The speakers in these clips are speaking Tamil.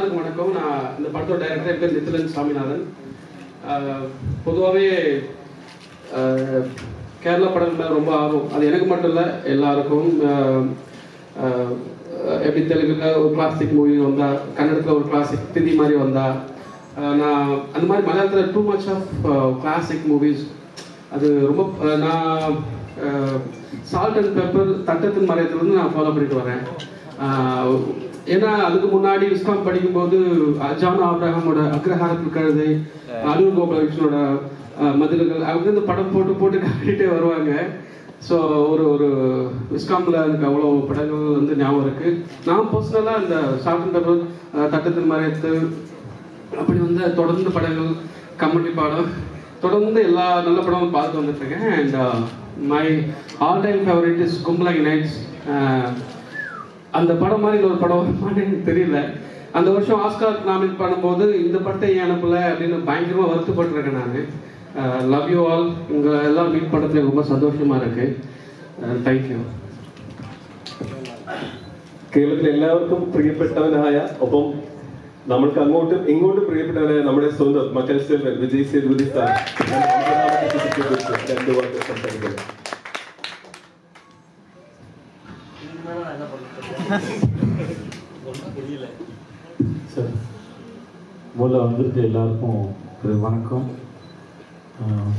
எல்லாருக்கும் வணக்கம் நான் இந்த படத்தோட டைரக்டர் பேர் நித்திலன் சாமிநாதன் பொதுவாகவே கேரளா படங்கள் மேலே ரொம்ப ஆர்வம் அது எனக்கு மட்டும் இல்லை எல்லாருக்கும் ஆஹ், ஆஹ், எப்படி தெலுங்குல ஒரு கிளாசிக் மூவி வந்தா கன்னடத்தில் ஒரு கிளாசிக் திதி மாதிரி வந்தா ஆஹ், நான் அந்த மாதிரி மலையாளத்தில் too much of classic movies அது ரொம்ப ஆஹ், நான் சால்ட் அண்ட் பெப்பர் தட்டத்தின் மறையத்துலேருந்து நான் ஃபாலோ பண்ணிட்டு வரேன் ஆஹ், ஏன்னா அதுக்கு முன்னாடி விஸ்காம் படிக்கும்போது அஹ், ஜான் ஆப்ரஹாமோட அக்ரஹாரத்தில் கழுதை அருண் கோபாலகிருஷ்ணனோட அஹ், மதில்கள் அவங்க வந்து படம் போட்டு போட்டு காட்டிகிட்டே வருவாங்க ஸோ ஒரு ஒரு விஸ்காமில் எனக்கு அவ்வளோ படங்கள் வந்து ஞாபகம் இருக்கு நான் பர்சனலாக இந்த salt and pepper Thattathin Marayathu அப்படி வந்து தொடர்ந்து படங்கள் கமெண்ட்ரி படம் தொடர்ந்து எல்லா நல்ல படமும் பார்த்து வந்துட்டு இருக்கேன் and my all time favourite is Kumbalangi nights அந்த படம் மாதிரி ஒரு படம் வருமானு எனக்கு தெரியல அந்த வருஷம் ஆஸ்கார் நாமினேட் பண்ணும்போது இந்த படத்தை ஏன் அனுப்பல அப்படின்னு பயங்கரமாக வருத்தப்பட்டிருக்கேன் நான் லவ் யூ ஆல் உங்களை எல்லாம் மீட் பண்ணுறதுல ரொம்ப சந்தோஷமா இருக்கு தேங்க்யூ കേരളത്തിലെ എല്ലാവർക്കും പ്രിയപ്പെട്ടവനായ ഒപ്പം നമ്മൾക്ക് അങ്ങോട്ടും ഇങ്ങോട്ടും പ്രിയപ്പെട്ടവനായ നമ്മുടെ സ്വന്തം മക്കൾ സെൽവൻ വിജയ് സേതുപതി സാർ ഞാൻ അമ്പതാമത്തെ ചിത്രത്തെക്കുറിച്ച് രണ്ട് വാക്ക് സംസാരിക്കുന്നു சார் முதல்ல வந்திருக்க எல்லாருக்கும் ஒரு வணக்கம் ஆஹ்,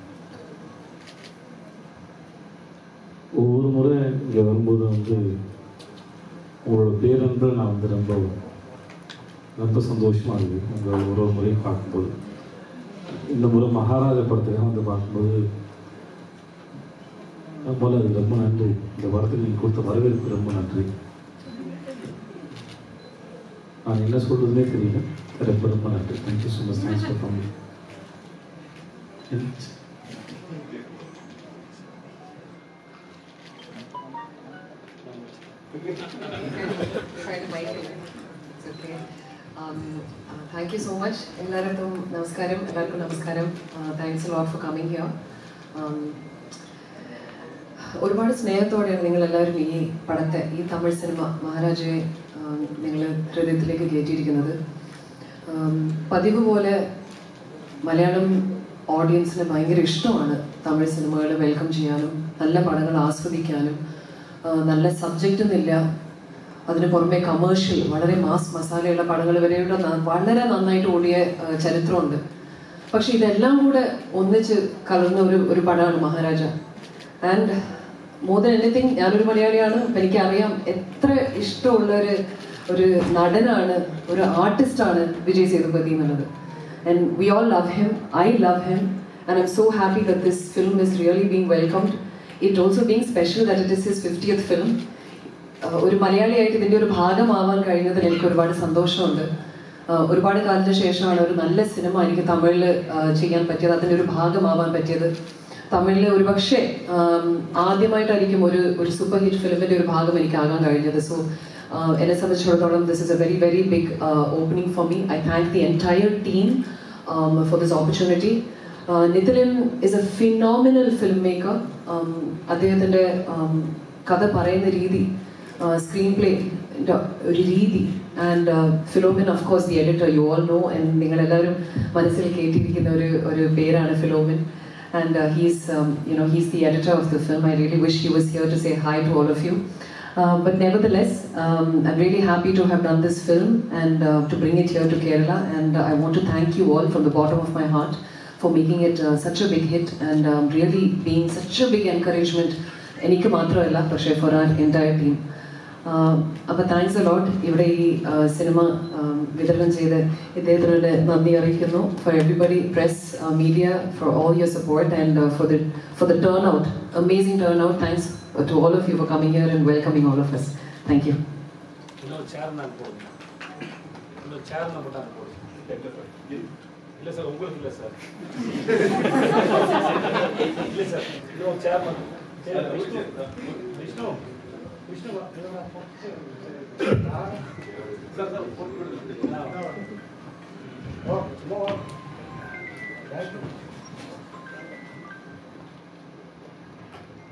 ஒவ்வொரு முறை இங்கே வரும்போது வந்து உங்களோட பேரன்று நான் வந்து ரொம்ப ரொம்ப சந்தோஷமாக இருக்குது உங்களை ஒரு ஒரு முறையும் பார்க்கும்போது இந்த முறை மகாராஜா படத்துக்காக வந்து பார்க்கும்போது முதல்ல அது ரொம்ப நன்றி இந்த படத்துக்கு நீங்கள் கொடுத்த வரவேற்பு ரொம்ப நன்றி நான் என்ன சொல்றதுனே தெரியல ரொம்ப ரொம்ப நன்றி thank you so much thanks for coming try to make it. It's okay. Um, uh, thank you so much. എല്ലാവർക്കും നമസ്കാരം എല്ലാവർക്കും നമസ്കാരം thanks lot for coming here ഒരുപാട് സ്നേഹത്തോടെയാണ് നിങ്ങൾ എല്ലാവരും ഈ പടത്തെ ഈ തമിഴ് സിനിമ മഹാരാജയെ നിങ്ങൾ ഹൃദയത്തിലേക്ക് കയറ്റിയിരിക്കുന്നത് Um, പതിവ് പോലെ മലയാളം ഓഡിയൻസിന് ഭയങ്കര ഇഷ്ടമാണ് തമിഴ് സിനിമകൾ വെൽക്കം ചെയ്യാനും നല്ല പടങ്ങൾ ആസ്വദിക്കാനും ആ, നല്ല സബ്ജക്റ്റ് എന്നില്ല അതിന് പുറമെ കമേഴ്ഷ്യൽ വളരെ മാസ് മസാലയുള്ള പടങ്ങൾ വരെയുള്ള ന- വളരെ നന്നായിട്ട് ഓടിയ ആ, ചരിത്രമുണ്ട് പക്ഷെ ഇതെല്ലാം കൂടെ ഒന്നിച്ച് കലർന്ന ഒരു ഒരു പടമാണ് Maharaja and more than anything ഞാനൊരു മലയാളിയാണ് അപ്പൊ എനിക്കറിയാം എത്ര ഇഷ്ടമുള്ള ഒരു ഒരു നടനാണ് ഒരു ആർട്ടിസ്റ്റാണ് വിജയ് സേതുപതി എന്നുള്ളത് and we all love him I love him and I'm so happy that this film is really being welcomed it also being special that it is his fiftieth film ah ഒരു മലയാളിയായിട്ട് ഇതിന്റെ ഒരു ഭാഗമാവാൻ കഴിഞ്ഞതിൽ എനിക്ക് ഒരുപാട് സന്തോഷമുണ്ട് ആഹ് ഒരുപാട് കാലത്തിന് ശേഷമാണ് ഒരു നല്ല സിനിമ എനിക്ക് തമിഴിൽ ചെയ്യാൻ പറ്റിയത് അതിന്റെ ഒരു ഭാഗമാവാൻ പറ്റിയത് തമിഴിൽ ഒരുപക്ഷെ ആം, ആദ്യമായിട്ടായിരിക്കും ഒരു ഒരു സൂപ്പർ ഹിറ്റ് ഫിലിമിന്റെ ഒരു ഭാഗം എനിക്ക് ആകാൻ കഴിഞ്ഞത് സോ എന്നെ സംബന്ധിച്ചിടത്തോളം this is a very very big opening for me I thank the entire team for this opportunity Nithilan is a phenomenal film maker അദ്ദേഹത്തിൻ്റെ കഥ പറയുന്ന രീതി സ്ക്രീൻ പ്ലേ ഒരു രീതി and Philomin of course the editor you all know and നിങ്ങളെല്ലാവരും മനസ്സിൽ കേട്ടിരിക്കുന്ന ഒരു ഒരു പേരാണ് Philomin and uh, he's um, you know he's the editor of the film. I really wish he was here to say hi to all of you. Uh, but nevertheless, um, I'm really happy to have done this film and uh, to bring it here to Kerala. And uh, I want to thank you all from the bottom of my heart for making it uh, such a big hit and um, really being such a big encouragement. എനിക്ക് മാത്രമല്ല പക്ഷേ ഫോർ ആർ എൻറ്റയർ ടീം അപ്പോൾ താങ്ക്സ് അലോട്ട് ഇവിടെ ഈ സിനിമ വിതരണം ചെയ്ത് ഇദ്ദേഹത്തിനോട് നന്ദി അറിയിക്കുന്നു for everybody press media for all your support and for the for the turn out amazing turn out thanks to all of you for coming here and welcoming all of us thank you இன்னொரு சேர் நான் போடுங்க இன்னொரு சேர் நான் போட்டால் போடுங்க இல்லை சார் உங்களுக்கு இல்லை சார் இல்லை சார் இன்னொரு சேர் நான் சேர் விஷ்ணு விஷ்ணு விஷ்ணு வா. சார் சார் போட்டு விடுங்க. ஓ சும்மா வா.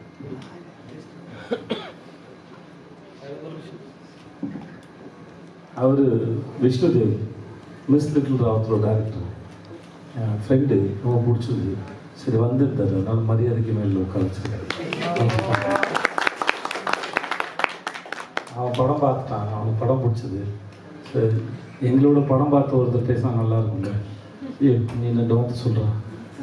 ஒரு நிமிஷம் அவர் விஷ்ணுதேவ் மிஸ் லிட்டில் ராவத்தோட டேரக்டர் என் ஃப்ரெண்டு ரொம்ப பிடிச்சிருந்து சரி வந்திருந்தாரு அதனால மரியாதைக்கு மேலே உட்கார வச்சிருக்காரு அவன் படம் பார்த்துட்டான் அவனுக்கு படம் பிடிச்சது சரி எங்களோட படம் பார்த்து ஒருத்தர் பேசினா நல்லா இருக்கும்ல ஏ நீ என்ன டவுட் சொல்கிறான்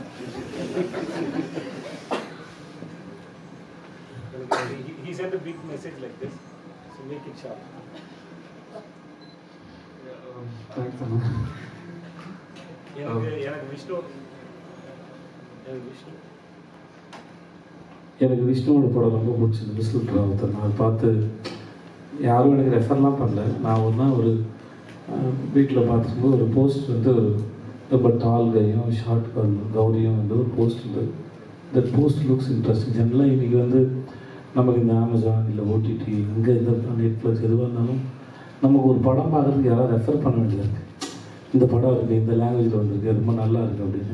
He, he sent a big message like this, so make it sharp. எனக்கு எனக்கு விஷ்ணு எனக்கு விஷ்ணு எனக்கு விஷ்ணுவோட படம் ரொம்ப பிடிச்சது மிஸ்லிட் ராவத்தர் நான் பார்த்து யாரும் எனக்கு ரெஃபர்லாம் பண்ணல நான் ஒன்றா ஒரு வீட்டில் பார்த்துருக்கும்போது ஒரு போஸ்ட் வந்து ஒரு ரொம்ப டால் கையும் ஷார்ட் கல் கௌரியும் வந்து ஒரு போஸ்ட் இருந்தது தட் போஸ்ட் லுக்ஸ் இன்ட்ரெஸ்டிங் ஜென்ரலாக இன்றைக்கி வந்து நமக்கு இந்த அமேசான் இல்லை ஓடிடி இங்கே இந்த நெட்ஃப்ளிக்ஸ் எதுவாக இருந்தாலும் நமக்கு ஒரு படம் பார்க்குறதுக்கு யாராவது ரெஃபர் பண்ண வேண்டியது இருக்குது இந்த படம் இருக்குது இந்த லாங்குவேஜில் வந்திருக்கு ரொம்ப நல்லா இருக்குது அப்படின்னு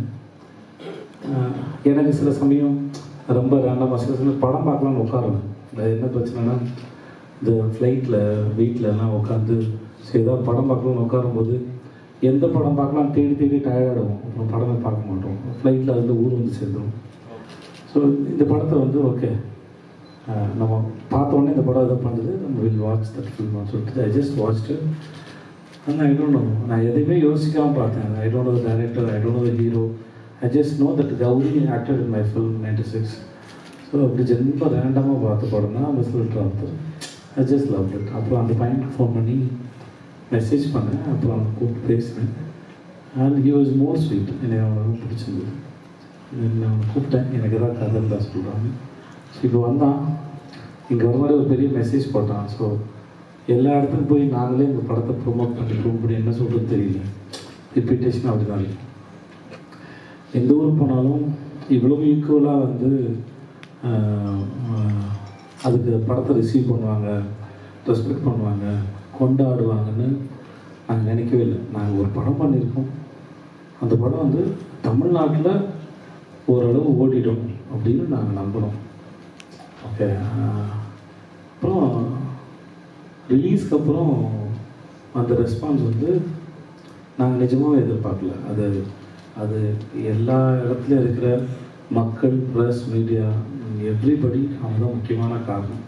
ஆஹ் எனக்கு சில சமயம் ரொம்ப ரேண்டமாக சில சமயம் படம் பார்க்கலாம்னு உட்காருவேன் அது என்ன பிரச்சனைனா இந்த ஃப்ளைட்டில் வீட்டில் எல்லாம் உட்காந்து சரி ஏதாவது படம் பார்க்கலாம்னு உட்காரும்போது எந்த படம் பார்க்கலாம் தேடி தேடி டயர்டாகும் அப்புறம் படமே பார்க்க மாட்டோம் ஃப்ளைட்டில் வந்து ஊர் வந்து சேர்ந்துடும் ஸோ இந்த படத்தை வந்து ஓகே நம்ம பார்த்த உடனே இந்த படம் இதை பண்ணுறது நம்ம வில் வாட்ச் தட் ஃபில்ம் சொல்லிட்டு ஐ ஜஸ்ட் வாட்ச்டு ஆனால் ஐ டோன்ட் நோ நான் எதையுமே யோசிக்காமல் பார்த்தேன் I don't know the director I don't know the hero I just know that Gouri acted in my film ninety six so அப்படி ஜென்ம ரேண்டமாக பார்த்த படம் தான் miss little I just love it அப்புறம் அந்த பையனுக்கு ஃபோன் பண்ணி மெசேஜ் பண்ணேன் அப்புறம் அவனை கூப்பிட்டு பேசினேன் and he was more sweet எனக்கு அவனை ரொம்ப பிடிச்சிருந்தது நான் அவனை கூப்பிட்டேன் எனக்கு எதாவது கதை இருந்தால் சொல்கிறாங்க ஸோ இப்போ வந்தான் இங்கே வர மாதிரி ஒரு பெரிய மெசேஜ் போட்டான் ஸோ எல்லா இடத்துக்கும் போய் நாங்களே இந்த படத்தை ப்ரொமோட் பண்ணிருக்கோம் இப்படி என்ன சொல்கிறது தெரியல ரிப்பீட்டேஷன் அப்படி தான் இருக்கு எந்த ஊருக்கு போனாலும் இவ்வளவு ஈக்குவலாக வந்து ஆஹ், ஆஹ், அதுக்கு படத்தை ரிசீவ் பண்ணுவாங்க ரெஸ்பெக்ட் பண்ணுவாங்க கொண்டாடுவாங்கன்னு நாங்கள் நினைக்கவே இல்லை நாங்கள் ஒரு படம் பண்ணியிருக்கோம் அந்த படம் வந்து தமிழ்நாட்டில் ஓரளவு ஓடிடும் அப்படின்னு நாங்கள் நம்புகிறோம் ஓகே அப்புறம் ரிலீஸ்க்கு அப்புறம் அந்த ரெஸ்பான்ஸ் வந்து நாங்கள் நிஜமாவே எதிர்பார்க்கல அது அது எல்லா இடத்துலையும் இருக்கிற மக்கள் ப்ரெஸ் மீடியா எவ்ரிபடி அவங்க தான் முக்கியமான காரணம்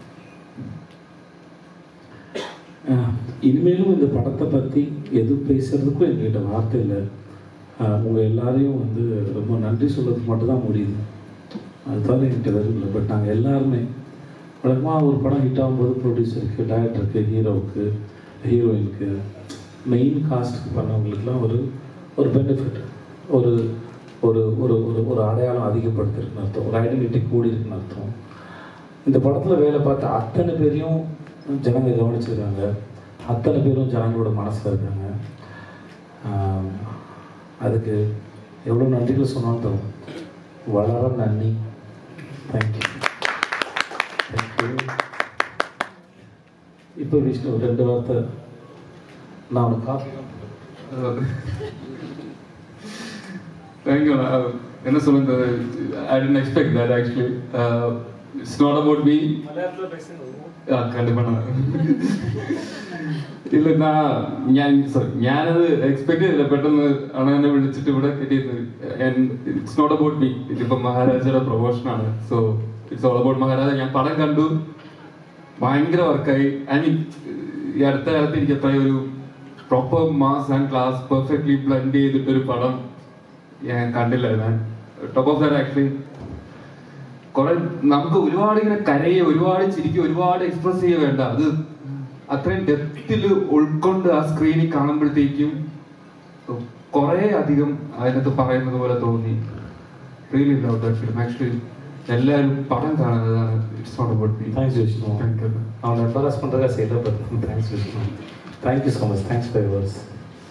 அஹ், இனிமேலும் இந்த படத்தை பற்றி எது பேசுறதுக்கும் எங்ககிட்ட வார்த்தை இல்லை உங்கள் எல்லாரையும் வந்து ரொம்ப நன்றி சொல்கிறதுக்கு மட்டும்தான் முடியுது அது தவிர என்கிட்ட வெறும் இல்லை பட் நாங்கள் எல்லாருமே வழக்கமாக ஒரு படம் ஹிட் ஆகும்போது ப்ரொடியூசருக்கு டேரக்டருக்கு ஹீரோவுக்கு ஹீரோயினுக்கு மெயின் காஸ்ட்டுக்கு பண்ணவங்களுக்குலாம் ஒரு ஒரு பெனிஃபிட் ஒரு ஒரு ஒரு ஒரு ஒரு அடையாளம் அதிகப்படுத்திருக்குன்னு அர்த்தம் ஒரு ஐடென்டிட்டி கூடி இருக்குன்னு அர்த்தம் இந்த படத்தில் வேலை பார்த்த அத்தனை பேரையும் ஜனங்க கவனிச்சிருக்காங்க அத்தனை பேரும் ஜனங்களோட மனசில் இருக்காங்க ஆம், அதுக்கு எவ்வளோ நன்றிகள் சொன்னாலும் தரும் வளர நன்றி தேங்க்யூ தேங்க்யூ இப்போ விஷ்ணு ஒரு ரெண்டு வார்த்தை நான் உனக்கு காஃபி தேங்க்யூ என்ன சொல்லுங்க I didn't expect that actually it's not about me മലയാളത്തിൽ പേசுங்க കണ്ടിപ്പാ ഇല്ല നാ ഞാൻ സോറി ഞാനത് എക്സ്പെക്ട് ചെയ്തില്ല പെട്ടെന്ന് ആണ് എന്നെ വിളിച്ചിട്ട് ഇവിടെ കിട്ടിയത് ഇറ്റ്സ് നോട്ട് അബൌട്ട് മീ ഇതിപ്പോ മഹാരാജയുടെ പ്രൊമോഷൻ ആണ് so it's all about Maharaja ഞാൻ പടം കണ്ടു ഭയങ്കര വർക്കായി ഐ മീൻ ഈ അടുത്ത കാലത്ത് എനിക്ക് അത്ര ഒരു proper mass and class perfectly blend ചെയ്തിട്ടൊരു പടം ഞാൻ കണ്ടില്ല ഞാൻ ടോപ്പ് ഓഫ് ദാറ്റ് ആക്ച്വലി കുറെ നമുക്ക് ഒരുപാട് ഇങ്ങനെ കരയുക ഒരുപാട് ചിരിക്കുക ഒരുപാട് എക്സ്പ്രസ് ചെയ്യുക വേണ്ട അത് അത്രയും ഡെപ്തിൽ ഉൾക്കൊണ്ട് ആ സ്ക്രീനിൽ കാണുമ്പോഴത്തേക്കും കുറെ അധികം അതിനകത്ത് പറയുന്നത് പോലെ തോന്നി really love that film actually എല്ലാവരും പടം കാണുന്നതാണ് it's not about me thanks Vishnu thank you அவனை எம்பரஸ் பண்ணுறதா செய்யல but thanks Vishnu thank you so much thanks for yours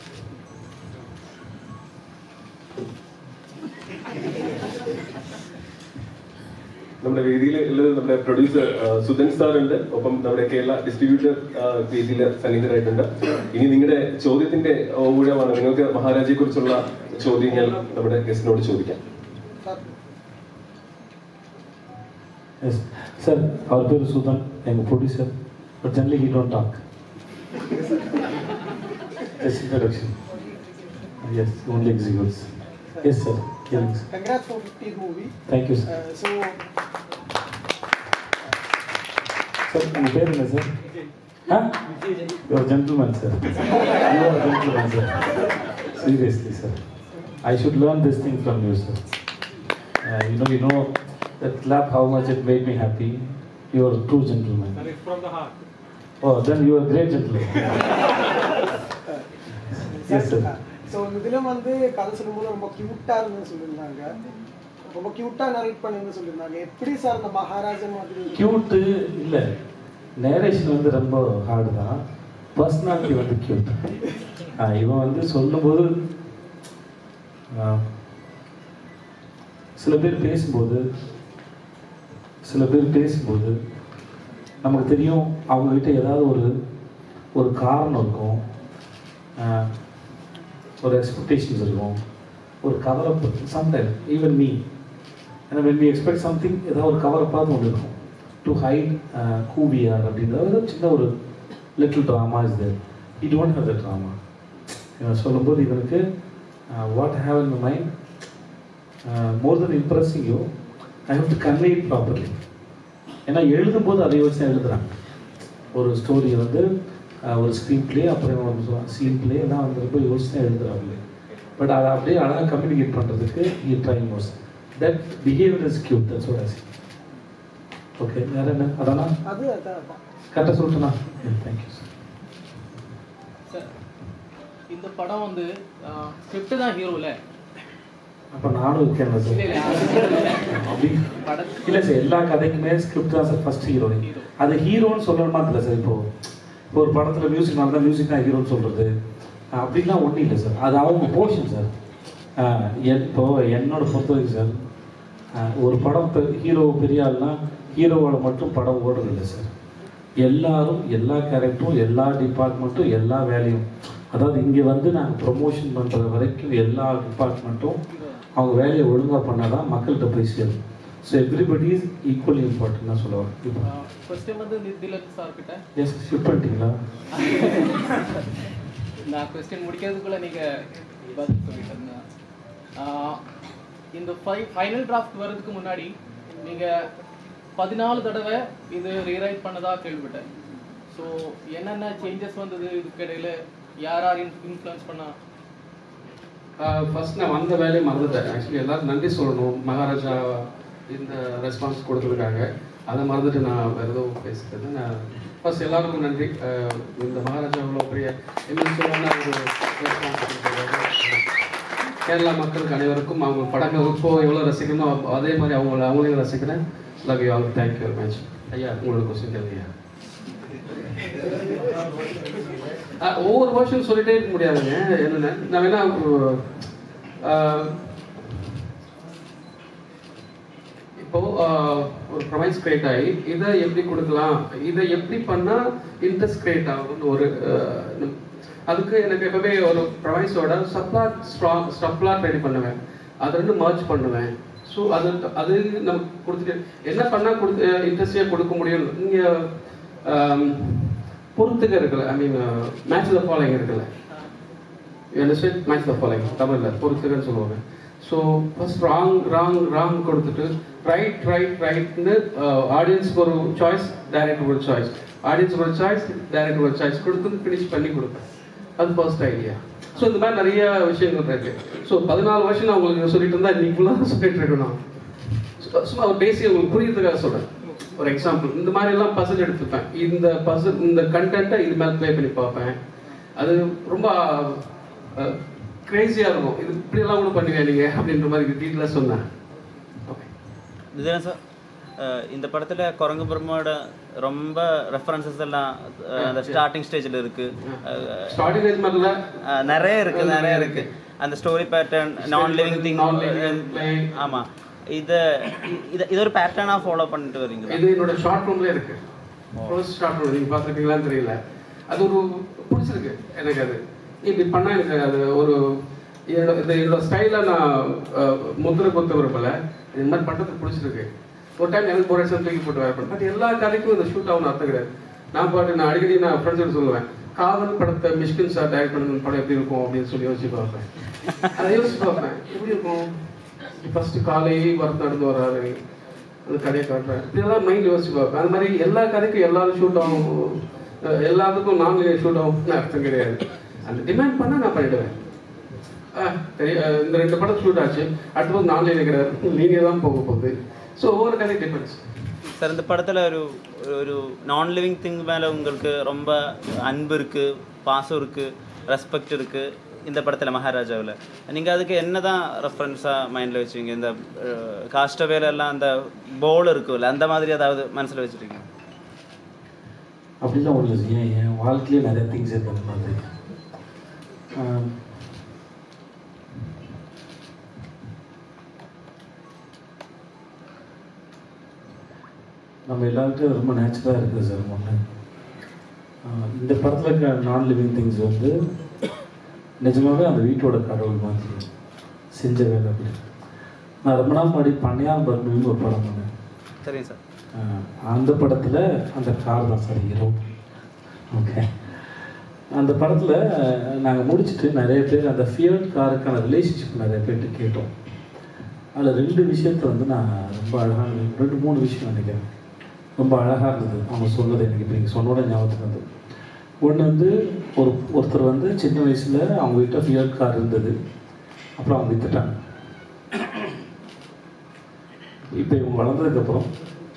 നമ്മുടെ വേദിയിൽ ഉള്ളത് നമ്മുടെ പ്രൊഡ്യൂസർ സുധൻ സാർ ഉണ്ട് ഒപ്പം നമ്മുടെ കേരള ഡിസ്ട്രിബ്യൂട്ടർ വേദിയിൽ സന്നിഹിതരായിട്ടുണ്ട് ഇനി നിങ്ങളുടെ ചോദ്യത്തിന്റെ ഊഴമാണ് നിങ്ങൾക്ക് മഹാരാജയെ കുറിച്ചുള്ള ചോദ്യങ്ങൾ നമ്മുടെ ഗസ്റ്റിനോട് ചോദിക്കാം எஸ் சார் அவர் பேர் சுதன் எங்கள் producer but gently he don't talk Just introduction. Yes, only executes. Yes, sir. Yes. Congrats for 50th movie. Thank you, sir. Uh, so, Sir, உங்க பேர் என்ன sir ah your gentleman sir your gentleman sir seriously sir I should learn this thing from you sir you know you know that clap how much it made me happy your true gentleman That is from the heart. Oh then your great gentleman yes sir so இதில் வந்து கதை சொல்லும்போது ரொம்ப க்யூட்டாக இருந்துன்னு சொல்லியிருந்தாங்க ரொம்ப க்யூட்டாக நரேட் பண்ணுன்னு சொல்லியிருந்தாங்க எப்படி சார் இந்த மகாராஜன் மாதிரி கியூட்டு இல்லை நேரேஷன் வந்து ரொம்ப ஹார்டு தான் பர்சனாலிட்டி வந்து கியூட் இவன் வந்து சொல்லும்போது ஆ, சில பேர் பேசும்போது சில பேர் பேசும்போது நமக்கு தெரியும் அவங்கக்கிட்ட ஏதாவது ஒரு ஒரு காரணம் இருக்கும் ஆ, ஒரு எக்ஸ்பெக்டேஷன்ஸ் இருக்கும் ஒரு கவரப் சம்டைம் ஈவன் மீ ஏன்னா when we expect something ஏதாவது ஒரு கவரப்பாக ஒன்று இருக்கும் to hide who we are அப்படின்றது ஒரு சின்ன ஒரு little drama is there I don't have the drama இவன் சொல்லும்போது இவனுக்கு what have in mind more than impressing you I have to convey it properly ஏன்னா எழுதும்போது அதை வச்சு தான் எழுதுறாங்க ஒரு ஸ்டோரி வந்து அஹ், ஒரு ஸ்க்ரீன் பிளே அப்புறம் சீன் பிளே எல்லாம் வந்து ரொம்ப யோசிச்சு தான் எழுதுறாங்களே பட் அதை அப்படியே அழகாக கம்யூனிகேட் பண்ணுறதுக்கு I trying most that behaviour is cute that's what I see okay வேற என்ன அதானா அது அதான் அதான் கரெக்டாக சொல்லிட்டேனா தேங்க்யூ சார் சார் இந்த படம் வந்து ஸ்கிரிப்ட் தான் ஹீரோல அப்போ நானும் இருக்கேன் சார் இல்ல இல்ல அது இல்ல. அப்படி படம் இல்லை சார் எல்லா கதைக்குமே ஸ்கிரிப்ட் தான் சார் ஃபர்ஸ்ட் ஹீரோயின் அது ஹீரோன்னு சொல்லணுமா இல்லை சார் இப்போ இப்போ ஒரு படத்தில் மியூசிக் நல்லா மியூசிக் தான் ஹீரோன்னு சொல்கிறது அப்படிலாம் ஒன்றும் இல்லை சார் அது அவங்க போர்ஷன் சார் இப்போ என்னோட பொறுத்த வரைக்கும் சார் ஆஹ், ஒரு படம் ஹீரோ பெரிய ஆள்னா ஹீரோவோட மட்டும் படம் ஓடுறது இல்லை சார் எல்லாரும் எல்லா கேரக்டரும் எல்லா டிபார்ட்மெண்ட்டும் எல்லா வேலையும் அதாவது இங்கே வந்து நாங்கள் ப்ரொமோஷன் பண்ணுறது வரைக்கும் எல்லா டிபார்ட்மெண்ட்டும் அவங்க வேலையை ஒழுங்காக பண்ணால் தான் மக்கள்கிட்ட போய் சேரும் so everybody is equally important தான் சொல்லுவாங்க இப்போ ஃபர்ஸ்ட் டைம் வந்து தி- திலக் சார் கிட்ட எஸ் ஷிஃப்ட் பண்ணிட்டீங்களா நான் கொஸ்டின் முடிக்கிறதுக்குள்ள நீங்க பதில் சொல்லிட்டீங்க ஆஹ், இந்த ஃபை ஃபைனல் டிராஃப்ட் வர்றதுக்கு முன்னாடி நீங்க பதினாலு தடவை இது ரீரைட் பண்ணதா கேள்விப்பட்டேன் ஸோ என்னென்ன சேஞ்சஸ் வந்தது இதுக்கு இடையில யார் யார் இன்ஃப்ளூயன்ஸ் பண்ணா ஃபர்ஸ்ட் நான் வந்த வேலையை மறந்துட்டேன் ஆக்சுவலி எல்லாரும் நன்றி சொல்லணும் மகாராஜா இந்த ரெஸ்பான்ஸ் கொடுத்ததுக்காக அதை மறந்துட்டு நான் வேறு எதுவும் பேசுறது நான் ஃபர்ஸ்ட் எல்லாருக்கும் நன்றி அஹ் இந்த மகாராஜா இவ்வளோ பெரிய எம்எல்சியான ஒரு ரெஸ்பான்ஸ் கொடுத்தது கேரளா மக்களுக்கு அனைவருக்கும் அவங்க படங்கள் இப்போ எவ்வளோ ரசிக்கணும் அப்ப அதே மாதிரி அவங்கள அவங்களையும் ரசிக்கிறேன் love you all thank you very much ஐயா உங்களோட கொஸ்டின் கேளுங்க அஹ் ஒவ்வொரு வருஷம் சொல்லிட்டே இருக்க முடியாதுங்க என்னென்ன நான் வேணா அஹ், இப்போ அஹ், ஒரு ப்ரொமைஸ் கிரியேட் ஆகி இதை எப்படி கொடுக்கலாம் இதை எப்படி பண்ணா இன்ட்ரெஸ்ட் கிரியேட் ஆகும்னு ஒரு அஹ், நம்- அதுக்கு எனக்கு எப்பவுமே ஒரு ப்ரொமைஸோட சப்ளாட் ஸ்ட்ராங் ஸ்டப்லாட் ரெடி பண்ணுவேன் அதை ரெண்டு மர்ஜ் பண்ணுவேன் ஸோ அது அது நமக்கு கொடுத்துட்டு என்ன பண்ணால் கொடுத்து இன்ட்ரெஸ்டியாக கொடுக்க முடியும் நீங்கள் பொறுத்துக்க இருக்குல்ல I mean match the following இருக்குல்ல அண்டர்ஸ்டாண்ட் மேட்ச் த ஃபாலோயிங் தமிழில் பொறுத்துக்கன்னு சொல்லுவாங்க so first wrong wrong wrong கொடுத்துட்டு ரைட் ரைட் ரைட்னு ஆடியன்ஸ்க்கு ஒரு சாய்ஸ் டைரக்டர் ஒரு சாய்ஸ் ஆடியன்ஸ்க்கு ஒரு சாய்ஸ் டைரக்டர் ஒரு சாய்ஸ் கொடுத்து ஃபினிஷ் பண்ணி கொடுப்பேன் அது ஃபர்ஸ்ட் ஐடியா ஸோ இந்த மாதிரி நிறைய விஷயங்கள் இருக்கு ஸோ பதினாலு வருஷம் நான் உங்களுக்கு சொல்லிட்டு இருந்தா இன்னைக்கு ஃபுல்லாக சொல்லிட்டு இருக்கணும் சு- சும்மா ஒரு பேசி உங்களுக்கு புரியுறதுக்காக சொல்றேன் ஒரு எக்ஸாம்பிள் இந்த மாதிரி எல்லாம் பசல் எடுத்துப்பேன் இந்த பசல் இந்த கண்டென்ட்டை இது மேலே ப்ளே பண்ணி பார்ப்பேன் அது ரொம்ப கிரேசியாக இருக்கும் இது இப்படியெல்லாம் கூட பண்ணுவீங்க நீங்க அப்படின்ற மாதிரி டீட்டெயிலாக சொன்னேன் ஓகே இதுதான் சார் அஹ் இந்த படத்துல குரங்கு பிரம்மோட ரொம்ப ரெஃபரன்சஸ் எல்லாம் அஹ் அந்த ஸ்டார்டிங் ஸ்டேஜ்ல இருக்கு அஹ் ஸ்டார்டிங் ஏஜ் மாதிரில அஹ் நிறைய இருக்கு நிறைய இருக்கு அந்த story pattern non living thing Non-living play. ஆமா இத இது இது ஒரு பேட்டர்னா ஃபாலோ பண்ணிட்டு வரீங்க இது என்னோட ஷார்ட் ஃபிலிம்ல இருக்கு ஃபர்ஸ்ட் ஷார்ட் ஃபிலிம் நீங்க பார்த்துருக்கீங்களான்னு தெரியல அது ஒரு பிடிச்சிருக்கு எனக்கு அது இப்படி பண்ணா எனக்கு அது ஒரு என்னோட இந்த என்னோட ஸ்டைல நான் அஹ், முத்திரை கொத்த விரும்பல இந்த மாதிரி பண்றதுக்கு பிடிச்சிருக்கு ஒரு டைம் எனக்கு போற தூக்கி போட்டு வேறு பட் எல்லா கதைக்கும் இந்த ஷூட் ஆகணும் அர்த்தம் கிடையாது நான் பாட்டு நான் அடிக்கடி நான் ஃப்ரெண்ட்ஸ் சொல்லுவேன் காதல் படத்தை மிஷ்கின் சார் டைரக்ட் பண்ண படம் எப்படி இருக்கும் அப்படின்னு சொல்லி யோசிச்சு பார்ப்பேன் அதை யோசிச்சு பார்ப்பேன் எப்படி இருக்கும் ஃபர்ஸ்ட் காலையே வரத்து நடந்து வர்றாரு அந்த கதையை காட்டுறேன் இப்படியெல்லாம் மைண்ட் யோசிச்சு பார்ப்பேன் அது மாதிரி எல்லா கதைக்கும் எல்லாரும் ஷூட் ஆகும் அஹ் எல்லாத்துக்கும் நான் ஷூட் ஆகும்னு அர்த்தம் கிடையாது அந்த டிமாண்ட் பண்ணால் நான் பண்ணிடுவேன் ஆஹ் தெரிய- அஹ் இந்த ரெண்டு படம் ஷூட் ஆச்சு அடுத்த போது நான் நினைக்கிறேன் நீங்கள் தான் போக போகுது ஸோ ஒவ்வொரு கதை டிஃபரன்ஸ் சார் இந்த படத்தில் ஒரு ஒரு நான் லிவிங் திங் மேலே உங்களுக்கு ரொம்ப அன்பு இருக்குது பாசம் இருக்குது ரெஸ்பெக்ட் இருக்குது இந்த படத்தில் மகாராஜாவில் நீங்கள் அதுக்கு என்ன தான் ரெஃபரன்ஸாக மைண்டில் வச்சுங்க இந்த காஸ்டவேல எல்லாம் அந்த போல் இருக்குல்ல அந்த மாதிரி ஏதாவது மனசில் வச்சுருக்கீங்க அப்படிலாம் ஒன்றும் இல்லை ஏன் என் வாழ்க்கையிலே நிறைய திங்ஸ் இருக்கு அந்த மாதிரி ஆம், நம்ம எல்லாருக்கும் ரொம்ப நேச்சுரலாக இருக்குது சார் ஒன்று இந்த படத்தில் இருக்க நான் லிவிங் திங்ஸ் வந்து நிஜமாவே அந்த வீட்டோட கடவுள் மாதிரி செஞ்ச வேலை அப்படி நான் ரொம்ப நாள் முன்னாடி பண்ணையார் பர்மின்னு ஒரு படம் பண்ணேன் சரிங்க சார் ஆஹ் அந்த படத்தில் அந்த கார் தான் சார் ஹீரோ ஓகே அந்த படத்தில் நாங்கள் முடிச்சுட்டு நிறைய பேர் அந்த ஃபியர்ட் காருக்கான ரிலேஷன்ஷிப் நிறைய பேர்கிட்ட கேட்டோம் அதில் ரெண்டு விஷயத்த வந்து நான் ரொம்ப அழகாக ரெண்டு மூணு விஷயம் நினைக்கிறேன் ரொம்ப அழகாக இருந்தது அவங்க சொன்னது எனக்கு இப்போ நீங்கள் சொன்னோட ஞாபகத்துக்கு வந்தது ஒன்று வந்து ஒரு ஒருத்தர் வந்து சின்ன வயசில் அவங்க கிட்ட ஃபியர்ட் கார் இருந்தது அப்புறம் அவங்க வித்துட்டாங்க இப்போ இவங்க வளர்ந்ததுக்கப்புறம்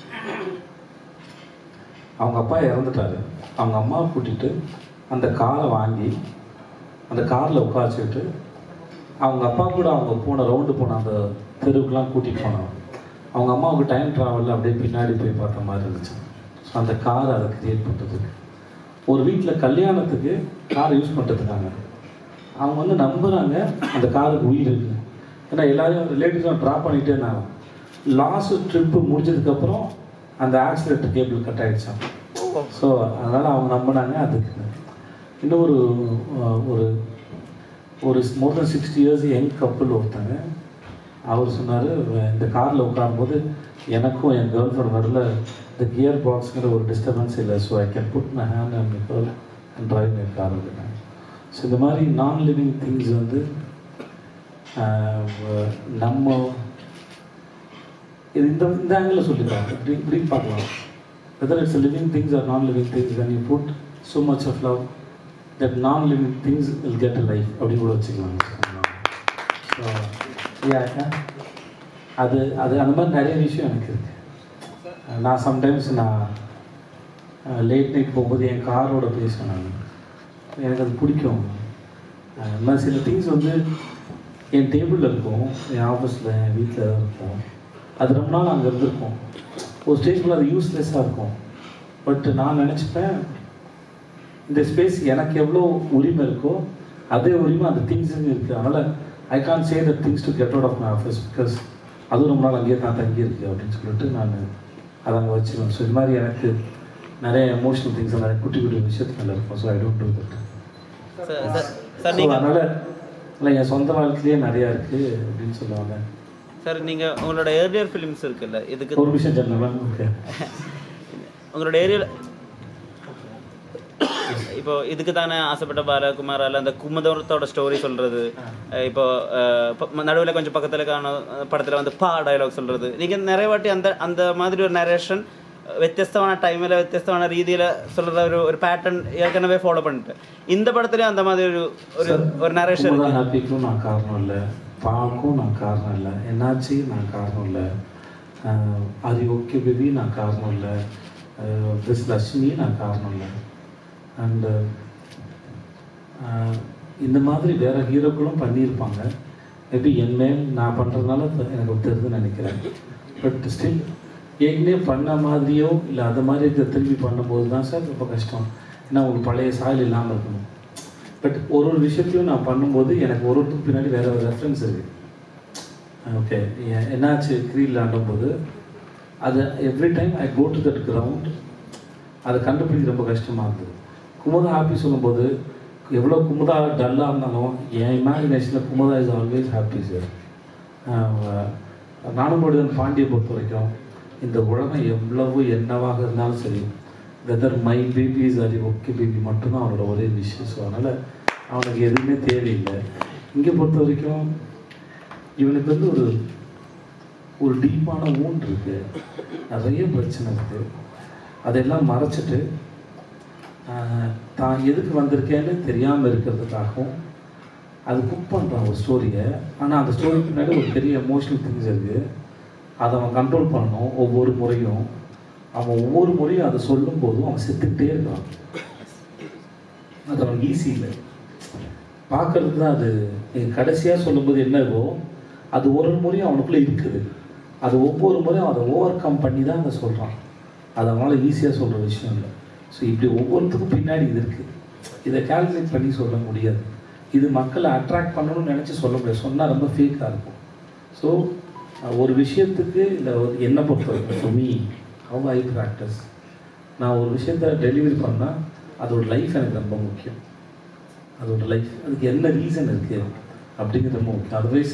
அவங்க அப்பா இறந்துட்டாரு அவங்க அம்மாவை கூட்டிட்டு அந்த காரை வாங்கி அந்த காரில் உட்காச்சுக்கிட்டு அவங்க அப்பா கூட அவங்க போன ரவுண்டு போன அந்த தெருவுக்குலாம் கூட்டிகிட்டு போனாங்க அவங்க அம்மாவுக்கு டைம் ட்ராவலில் அப்படியே பின்னாடி போய் பார்த்த மாதிரி இருந்துச்சு ஸோ அந்த கார் அதை கிரியேட் பண்ணுறதுக்கு ஒரு வீட்டில் கல்யாணத்துக்கு கார் யூஸ் பண்ணுறதுக்காங்க அவங்க வந்து நம்புகிறாங்க அந்த காருக்கு உயிர் இருக்கு ஏன்னா எல்லாரையும் ரிலேட்டிவ்ஸும் ட்ராப் பண்ணிகிட்டே இருந்தாங்க லாஸ்ட் ட்ரிப்பு முடிஞ்சதுக்கப்புறம் அந்த ஆக்சிடென்ட் கேபிள் கட் ஆகிடுச்சான் ஸோ அதனால் அவங்க நம்பினாங்க அதுக்கு இன்னும் ஒரு அஹ், ஒரு ஒரு more than sixty years young couple ஒருத்தங்க அவர் சொன்னார் இந்த காரில் உட்காரும்போது எனக்கும் என் கேர்ள் ஃப்ரெண்ட் நடுவில் இந்த கியர் பாக்ஸுங்கிற ஒரு டிஸ்டர்பன்ஸ் இல்லை so I can put my hand and girl and drive my car அப்படின்னாங்க ஸோ இந்த மாதிரி நான் லிவிங் திங்ஸ் வந்து ஆஹ், நம்ம இது இந்த இந்த ஆங்கிளில் சொல்லிடுறாங்க இப்படி இப்படி பார்க்கலாம் whether it's living things are non living things when you put so much of love that non living things will get a life அப்படி கூட வச்சுக்கலாம் ஸோ அது அது அந்த மாதிரி நிறைய விஷயம் எனக்கு இருக்கு நான் சம்டைம்ஸ் நான் லேட் நைட் போகும்போது என் காரோட பேசுவேன் நான் எனக்கு அது பிடிக்கும் அஹ் இந்த மாதிரி சில திங்ஸ் வந்து என் டேபிளில் இருக்கும் என் ஆஃபீஸில் என் வீட்டில் இருக்கும் அது ரொம்ப நாள் அங்கே இருந்திருக்கும் ஒரு ஸ்டேஜ் அது யூஸ்லெஸ்ஸாக இருக்கும் பட் நான் நினச்சிப்பேன் இந்த ஸ்பேஸ் எனக்கு எவ்வளோ உரிமை இருக்கோ அதே உரிமை அந்த திங்ஸுங்க இருக்குது அதனால் I can't say the things to get out of my office because அதுவும் ரொம்ப நாள் அங்கேயே தான் தங்கியிருக்கு அப்படின்னு சொல்லிட்டு நான் அதை அங்கே வச்சுருவேன் ஸோ இது மாதிரி எனக்கு நிறைய எமோஷனல் திங்ஸ் நிறைய குட்டி குட்டி விஷயத்துல இருக்கும் so I don't do that sir sir sir so நீங்கள் அதனால் இல்லை என் சொந்த வாழ்க்கையிலேயே நிறையா இருக்குது அப்படின்னு சொல்லுவாங்க சார் நீங்கள் உங்களோட ஏர்லியர் ஃபிலிம்ஸ் இருக்குல்ல இதுக்கு ஒரு விஷயம் சொன்னேன் ஓகே உங்களோட ஏரியாவில் இப்போ இதுக்கு தானே ஆசைப்பட்ட பாலகுமார் அல்ல அந்த குமுதத்தோட ஸ்டோரி சொல்றது அஹ் இப்போ நடுவில் கொஞ்சம் பக்கத்தில் காண படத்தில் வந்து பா டயலாக் சொல்றது நீங்க நிறைய வாட்டி அந்த அந்த மாதிரி ஒரு நரேஷன் വ്യത്യസ്തமான டைமில் വ്യത്യസ്തமான രീതിയിൽ சொல்ற ஒரு ஒரு பேட்டர்ன் ஏற்கனவே ஃபாலோ பண்ணிட்டு இந்த படத்துலயும் அந்த மாதிரி ஒரு ஒரு ஒரு நரேஷன் குமுதா இருக்கு ஹாப்பிக்கும் நான் காரணம் இல்லை பாவுக்கும் நான் காரணம் இல்லை என்னாச்சு நான் காரணம் இல்லை அது ஓகே பேபி நான் காரணம் இல்லை திஸ் லட்சுமி நான் காரணம் இல்லை அண்டு இந்த மாதிரி வேற ஹீரோக்களும் பண்ணியிருப்பாங்க மேபி என் மேல் நான் பண்ணுறதுனால எனக்கு தெரியுதுன்னு நினைக்கிறேன் பட் ஸ்டில் ஏற்கனவே பண்ண மாதிரியோ இல்லை அது மாதிரி இருக்கிற திரும்பி பண்ணும்போது தான் சார் ரொம்ப கஷ்டம் ஏன்னா உங்களுக்கு பழைய சாயல் இல்லாமல் இருக்கணும் பட் ஒரு ஒரு விஷயத்தையும் நான் பண்ணும்போது எனக்கு ஒரு ஒருத்தருக்கு பின்னாடி வேற ஒரு ரெஃபரன்ஸ் இருக்கு ஓகே என்னாச்சு க்ரீல் ஆடும்போது அது every time I go to that ground அதை கண்டுபிடிக்க ரொம்ப கஷ்டமாக இருந்தது குமுதா ஹாப்பி சொல்லும்போது எவ்வளோ குமுதா டல்லாக இருந்தாலும் என் இமேஜினேஷனில் Kumudha is always happy sir நானும் பாண்டியை பொறுத்த வரைக்கும் இந்த உலகம் எவ்வளவு என்னவாக இருந்தாலும் சரி வெதர் மை பேபி இஸ் அது ஓகே பேபி மட்டும்தான் அவனோட ஒரே விஷயம் ஸோ அதனால் அவனுக்கு எதுவுமே தேவையில்லை இங்கே பொறுத்த வரைக்கும் இவனுக்கு வந்து ஒரு ஒரு டீப்பான ஊன் இருக்கு நிறைய பிரச்சனை இருக்கு அதெல்லாம் மறைச்சிட்டு ஆஹ், தான் எதுக்கு வந்திருக்கேன்னு தெரியாமல் இருக்கிறதுக்காகவும் அது குக் பண்ணுறான் ஒரு ஸ்டோரியை ஆனால் அந்த ஸ்டோரிக்கு பின்னாடி ஒரு பெரிய எமோஷனல் திங்ஸ் இருக்குது அதை அவன் கண்ட்ரோல் பண்ணணும் ஒவ்வொரு முறையும் அவன் ஒவ்வொரு முறையும் அதை சொல்லும் போதும் அவன் செத்துக்கிட்டே இருக்கான் அது அவனுக்கு ஈஸி இல்லை பார்க்கறதுக்கு தான் அது கடைசியாக சொல்லும்போது என்னவோ அது ஒரு முறையும் அவனுக்குள்ளே இருக்குது அது ஒவ்வொரு முறையும் அதை ஓவர் கம் பண்ணி தான் அதை சொல்கிறான் அது அவனால் ஈஸியாக சொல்கிற விஷயம் இல்லை ஸோ இப்படி ஒவ்வொருத்துக்கும் பின்னாடி இது இருக்குது இதை கால்குலேட் பண்ணி சொல்ல முடியாது இது மக்களை அட்ராக்ட் பண்ணணும்னு நினச்சி சொல்ல முடியாது சொன்னால் ரொம்ப ஃபேக்காக இருக்கும் ஸோ ஒரு விஷயத்துக்கு இல்லை என்னை பொறுத்த வரைக்கும் for me how I practice நான் ஒரு விஷயத்த டெலிவரி பண்ணால் அதோட லைஃப் எனக்கு ரொம்ப முக்கியம் அதோட லைஃப் அதுக்கு என்ன ரீசன் இருக்குது அப்படிங்கிறது ரொம்ப முக்கியம் otherwise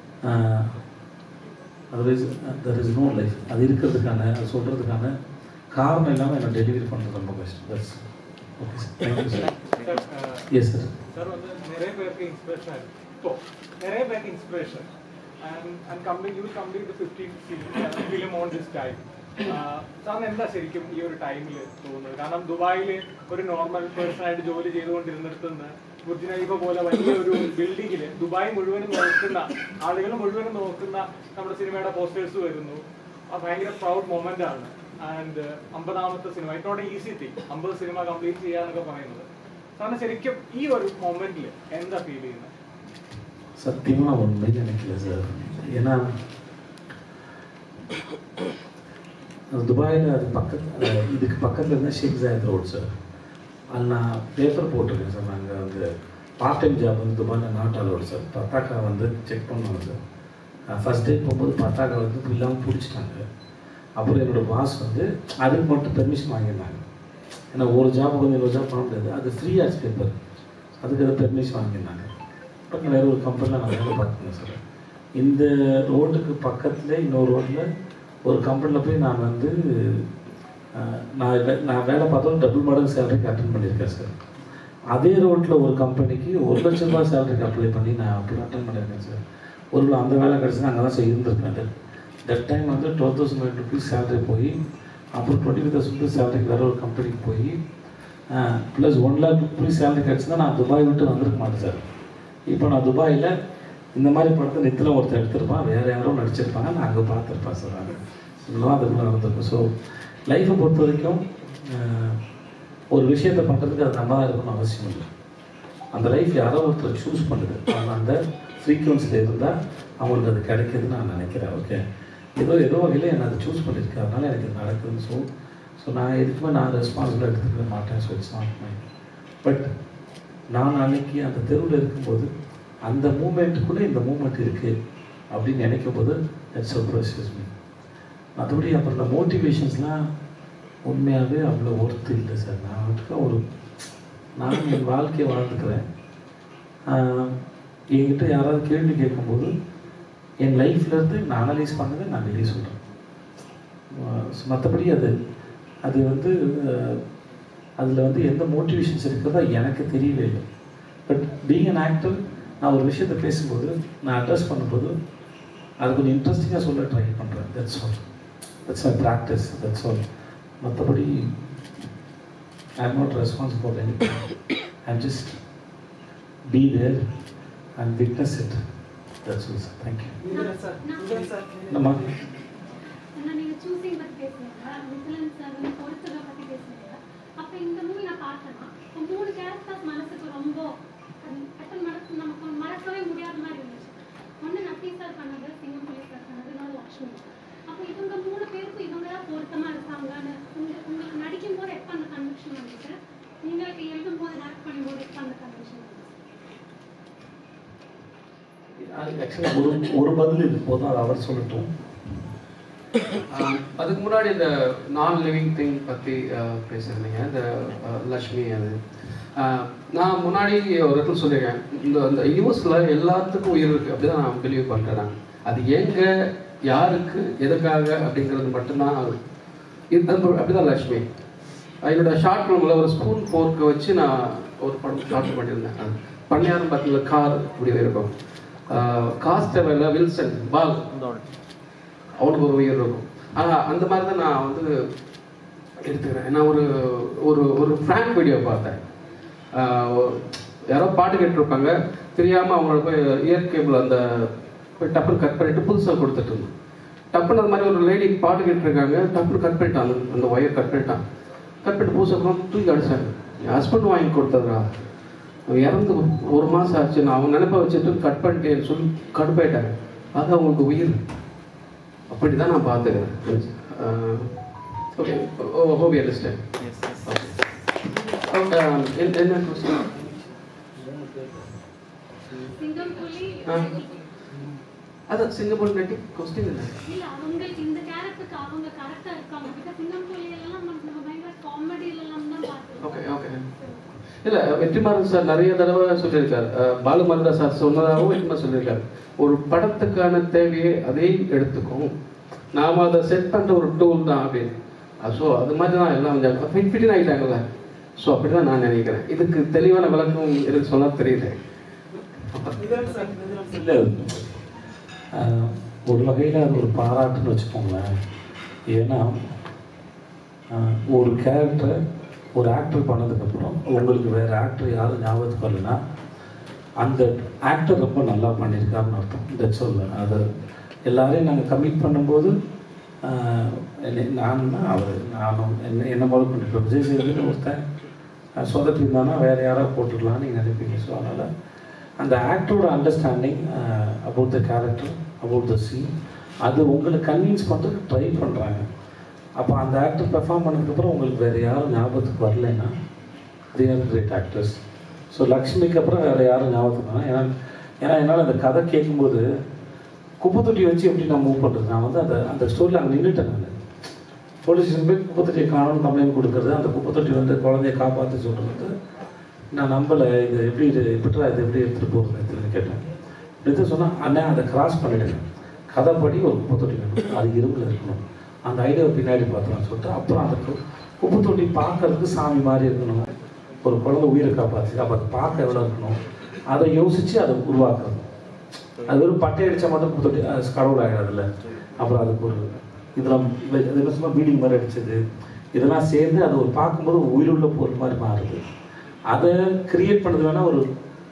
otherwise there is no life அது இருக்கிறதுக்கான அது சொல்கிறதுக்கான காரணம் இல்லாமல் என்ன டெலிவரி பண்ணுறது ரொம்ப கஷ்டம் that's okay sir thank you sir yes sir sir வந்து நிறைய பேருக்கு இன்ஸ்பிரேஷன் இப்போ நிறைய பேருக்கு inspiration and and complete you will complete the 15th film on this time സാറിന് എന്താ ശരിക്കും ഈ ഒരു ടൈമിൽ തോന്നുന്നത് കാരണം ദുബായിൽ ഒരു നോർമൽ പേഴ്സൺ ആയിട്ട് ജോലി ചെയ്തുകൊണ്ടിരുന്നിടത്ത് നിന്ന് ബുർജ് ഖലീഫ പോലെ വലിയ ഒരു ബിൽഡിങ്ങിൽ ദുബായ് മുഴുവനും നോക്കുന്ന ആളുകൾ മുഴുവനും നോക്കുന്ന നമ്മുടെ സിനിമയുടെ പോസ്റ്റേഴ്സ് വരുന്നു ആ ഭയങ്കര പ്രൗഡ് മൊമെന്റ് ആണ് ആൻഡ് അമ്പതാമത്തെ സിനിമ ഇറ്റ് നോട്ട് ഈസി തിങ് അമ്പത് സിനിമ കംപ്ലീറ്റ് ചെയ്യാന്നൊക്കെ പറയുന്നത് സാറിന് ശരിക്കും ഈ ഒരു മൊമെന്റിൽ എന്താ ഫീൽ ചെയ്യുന്നത് சத்தியமாக உண்மை நினைக்கல சார் ஏன்னா துபாயில் அது பக்கத்து இதுக்கு பக்கத்தில் இருந்தால் ஷேக் ஜாயத் ரோட் சார் அது நான் பேப்பர் போட்டிருக்கேன் சார் நாங்கள் வந்து பார்ட் டைம் ஜாப் வந்து துபாயில் நாட் அலோடு சார் பத்தாக்கா வந்து செக் பண்ணுவாங்க சார் ஃபஸ்ட் டே போகும்போது பத்தாக்கா வந்து இல்லாமல் பிடிச்சிட்டாங்க அப்புறம் என்னோட பாஸ் வந்து அதுக்கு மட்டும் பெர்மிஷன் வாங்கியிருந்தாங்க ஏன்னா ஒரு ஜாப் வந்து இன்னொரு ஜாப் பண்ண முடியாது அது ஃப்ரீ ஆச்சு பேப்பர் அதுக்கு அதை பெர்மிஷன் வாங்கியிருந்தாங்க பக்கம் வேறு ஒரு கம்பெனியில் நான் வேலை பார்த்தேன் சார் இந்த ரோட்டுக்கு பக்கத்தில் இன்னொரு ரோட்டில் ஒரு கம்பெனியில் போய் நான் வந்து அஹ், நான் வே- நான் வேலை பார்த்தோம் டபுள் மடங்கு சேலரிக்கு அட்டன் பண்ணியிருக்கேன் சார் அதே ரோட்டில் ஒரு கம்பெனிக்கு ஒரு லட்ச ரூபாய் சேலரிக்கு அப்ளை பண்ணி நான் அப்படி அட்டன் பண்ணியிருக்கேன் சார் ஒரு வேளை அந்த வேலை கிடச்சுன்னா அங்கே தான் சார் இருந்திருப்பேன் தட் டைம் வந்து twelve thousand five rupees salary போய் அப்புறம் டுவெண்ட்டி ஃபைவ் தௌசண்ட் ருபீஸ் சேலரிக்கு வேறு ஒரு கம்பெனிக்கு போய் plus one lakh rupees salary கிடச்சுன்னா நான் துபாய் விட்டு வந்திருக்க மாட்டேன் சார் இப்போ நான் துபாயில் இந்த மாதிரி படத்தை நித்தில் ஒருத்தர் எடுத்திருப்பான் வேறு யாரோ நடிச்சிருப்பாங்க நான் அங்கே பார்த்துருப்பேன் சார் நான் இதெல்லாம் அதுக்குள்ள நடந்திருக்கும் ஸோ லைஃப்பை பொறுத்த வரைக்கும் அஹ், ஒரு விஷயத்தை பண்ணுறதுக்கு அது நம்ம தான் இருக்கணும்னு அவசியம் இல்லை அந்த லைஃப் யாரோ ஒருத்தர் சூஸ் பண்ணுது அவங்க அந்த ஃப்ரீக்குவன்சியில் இருந்தால் அவங்களுக்கு அது கிடைக்குதுன்னு நான் நினைக்கிறேன் ஓகே ஏதோ ஏதோ வகையில் என்னை அதை சூஸ் பண்ணியிருக்கேன் அதனால எனக்கு இது நடக்குதுன்னு ஸோ ஸோ நான் எதுக்குமே நான் ரெஸ்பான்சிபிள் எடுத்துக்க மாட்டேன் so it's not my but நான் அன்னைக்கு அந்த தெருவில் இருக்கும்போது அந்த மூமெண்ட்டுக்குள்ளே இந்த மூமெண்ட் இருக்குது அப்படின்னு நினைக்கும் போது தட்ஸ் சர்ப்ரைசஸ் மீ மற்றபடி அப்புறம் இந்த மோட்டிவேஷன்ஸ்லாம் உண்மையாகவே அவ்வளோ ஒர்த்து இல்லை சார் நான் வந்துட்டு ஒரு நான் என் வாழ்க்கையை வாழ்ந்துக்கிறேன் ஆஹ் என்கிட்ட யாராவது கேள்வி கேட்கும்போது என் லைஃப்லேருந்து நான் அனலைஸ் பண்ணதை நான் வெளியே சொல்கிறேன் மற்றபடி அது அது வந்து அதில் வந்து எந்த மோட்டிவேஷன்ஸ் இருக்கிறதா எனக்கு தெரியவே இல்லை பட் பீங் அன் ஆக்டர் நான் ஒரு விஷயத்தை பேசும்போது நான் அட்ரஸ் பண்ணும்போது அது கொஞ்சம் இன்ட்ரெஸ்டிங்காக சொல்ல ட்ரை பண்ணுறேன் that's all that's my practice that's all மற்றபடி I am not responsible for any I am just be there and witness it that's all sir thank you நம்ம ஆனா நீங்க choosing பத்தி பேசுனீங்க, vigilance அது பொறுத்ததை பத்தி பேசுனீங்க. அப்ப இந்த movie நான் பார்த்தேன்னா, இப்ப மூணு characters மனசுக்கு ரொம்ப அது டக்குனு மறக்க- நமக்கு மறக்கவே முடியாத மாதிரி இருந்துச்சு. ஒண்ணு நட்டி sir பண்ணது, சிங்கப்புலி sir பண்ணது, இன்னொரு லக்ஷ்மி. அப்ப இவங்க மூணு பேருக்கும் இவங்க தான் பொருத்தமா இருக்காங்கன்னு உங்க- உங்களுக்கு நடிக்கும் போது எப்ப அந்த conviction வந்துச்சு? உங்களுக்கு எழுதும் போது direct பண்ணும்போது எப்ப அந்த conviction வந்துச்சு? ஆக்சுவலாக ஒரு ஒரு பதில் இது போதும் அது அவர் சொல்லட்டும் ஆஹ் அதுக்கு முன்னாடி இந்த நான் லிவிங் திங் பற்றி பேசியிருந்தீங்க இந்த ஆஹ் லக்ஷ்மி அது ஆஹ் நான் முன்னாடி ஒரு இடத்துல சொல்லியிருக்கேன் இந்த இந்த யூனிவர்ஸில் எல்லாத்துக்கும் உயிர் இருக்குது அப்படி தான் நான் பிலீவ் பண்ணுறேன் அது எங்கே யாருக்கு எதுக்காக அப்படிங்கிறது மட்டும்தான் இது- அது அப்படி தான் லக்ஷ்மி என்னோட ஷார்ட் ஃபிலிமில் ஒரு ஸ்பூன் ஃபோர்க்கை வச்சு நான் ஒரு படம் ஷார்ட் பண்ணியிருந்தேன் அது பண்ணையாரும் பார்த்தீங்கன்னா கார் இப்படி இருக்கும் காஸ்டவெல்ல வில்சன் பால் அவனுக்கு ஒரு உயிர் இருக்கும் ஆனால் அந்த மாதிரி தான் நான் வந்து எடுத்துக்கிறேன் நான் ஒரு ஒரு ஒரு ஃப்ராங்க் வீடியோ பார்த்தேன் ஆஹ் ஒரு- யாரோ பாட்டு கேட்டிருப்பாங்க தெரியாமல் அவங்களோட போய் இயர் கேபிள் அந்த போய் டப்புன்னு கட் பண்ணிட்டு புதுசாக கொடுத்துட்டு இருந்தேன் டப்புன்னு அந்த மாதிரி ஒரு லேடி பாட்டு கேட்டிருக்காங்க டப்புன்னு கட் பண்ணிட்டான் அந்த- அந்த ஒயர் கட் பண்ணிட்டான் கட் பண்ணிட்டு புதுசாக தூக்கி அடிச்சாங்க என் ஹஸ்பண்ட் வாங்கி கொடுத்ததுடா அவன் இறந்து ஒரு மாதம் ஆச்சு நான் அவன் நினைப்ப வச்சுட்டு கட் பண்ணிட்டேன்னு சொல்லி கடுப்பாயிட்டாங்க அது அவங்களுக்கு உயிர் அப்படி தான் நான் பார்த்துக்கிறேன் okay oh hope you understand என்ன கொஸ்டின் சிங்கம் புலி அதான் சிங்கப்பூர் நட்டி கொஸ்டின் இல்லை இல்ல அவங்களுக்கு இந்த கேரக்டருக்கு அவங்க கரெக்டா இருக்காங்க பிகாஸ் சிங்கம் புலி எல்லாம் நம்ம பயங்கர காமெடியில எல்லாம் தான் பார்த்தோம் ஓகே ஓகே இல்லை வெற்றிமாறன் சார் நிறைய தடவை சொல்லியிருக்காரு அஹ், பாலு மந்திரா சார் சொன்னதாகவும் வெற்றிமாறன் சொல்லியிருக்காரு ஒரு படத்துக்கான தேவையை அதை எடுத்துக்கும் நாம அதை செட் பண்ணுற ஒரு டூல் தான் அப்படின்னு ஸோ அது மாதிரி தான் எல்லாம் கொஞ்சம் ஃபிட் ஃபிட்டின் ஆகிட்டாங்கல்ல ஸோ அப்படி தான் நான் நினைக்கிறேன் இதுக்கு தெளிவான விளக்கம் எனக்கு சொன்னா தெரியல இல்லை ஆஹ், ஒரு வகையில் அது ஒரு பாராட்டுன்னு வச்சுக்கோங்களேன் ஏன்னா ஆஹ், ஒரு கேரக்டரை ஒரு ஆக்டர் பண்ணதுக்கப்புறம் உங்களுக்கு வேறு ஆக்டர் யாரும் ஞாபகத்துக்கு வரலன்னா அந்த ஆக்டர் ரொம்ப நல்லா பண்ணியிருக்காருன்னு அர்த்தம் தட்ஸ் சொல்ல அது எல்லாரையும் நாங்கள் கமிட் பண்ணும்போது ஆஹ், என்னை- நானுன்னா அவர் நானும் என்ன என்ன முதல் பண்ணிருப்பேன் விஜய் சேதுபதி ஒருத்தன் ஆஹ், சொதப்பியிருந்தானா வேறு யாராவது போட்டுடலாம்னு நீங்கள் நினைப்பீங்க ஸோ அதனால் அந்த ஆக்டரோட understanding about the character about the scene அது உங்களை கன்வின்ஸ் பண்ணுறதுக்கு ட்ரை பண்ணுறாங்க அப்போ அந்த ஆக்டர் பெர்ஃபார்ம் பண்ணதுக்கப்புறம் உங்களுக்கு வேறு யாரும் ஞாபகத்துக்கு வரலைன்னா they are great actors so லக்ஷ்மிக்கு அப்புறம் வேறு யாரும் ஞாபகத்துக்கு வரல ஏன்னா ஏன்னா என்னால் அந்த கதை கேட்கும்போது குப்பை தொட்டி வச்சு எப்படி நான் மூவ் பண்ணுறது நான் வந்து அந்த அந்த ஸ்டோரியில் அங்கே நின்றுட்டேன் நான் போலீஸ் ஸ்டேஷன் போய் குப்பை தொட்டியை காணும்னு கம்ப்ளைண்ட் கொடுக்குறது அந்த குப்பை தொட்டி வந்து குழந்தைய காப்பாற்றி சொல்கிறது நான் நம்பலை இது எப்படி இது எப்படிடா இது எப்படி எடுத்துகிட்டு போகிறது கேட்டேன் எடுத்து சொன்னால் அண்ணன் அதை கிராஸ் பண்ணிட்டேன் கதைப்படி ஒரு குப்பை தொட்டி வேணும் அது இரும்பில் இருக்கணும் அந்த ஐடியாவை பின்னாடி பார்த்தோம்னு சொல்லிட்டு அப்புறம் அந்த கு- குப்பை தொட்டி பார்க்கறதுக்கு சாமி மாதிரி இருக்கணும் ஒரு குழந்தை உயிரை காப்பாற்றி அப்போ அதை பார்க்க எவ்வளோ இருக்கணும் அதை யோசித்து அதை உருவாக்குறது அது வெறும் பட்டை அடித்தா மட்டும் குப்பை தொட்டி அது கடவுள் ஆகிடாதுல்ல அப்புறம் அதுக்கு ஒரு இதெல்லாம் வெ- அது என்ன சும்மா பீடிங் மாதிரி அடிச்சது இதெல்லாம் சேர்ந்து அது ஒரு பார்க்கும்போது ஒரு உயிருள்ள பொருள் மாதிரி மாறுது அதை கிரியேட் பண்ணது வேணால் ஒரு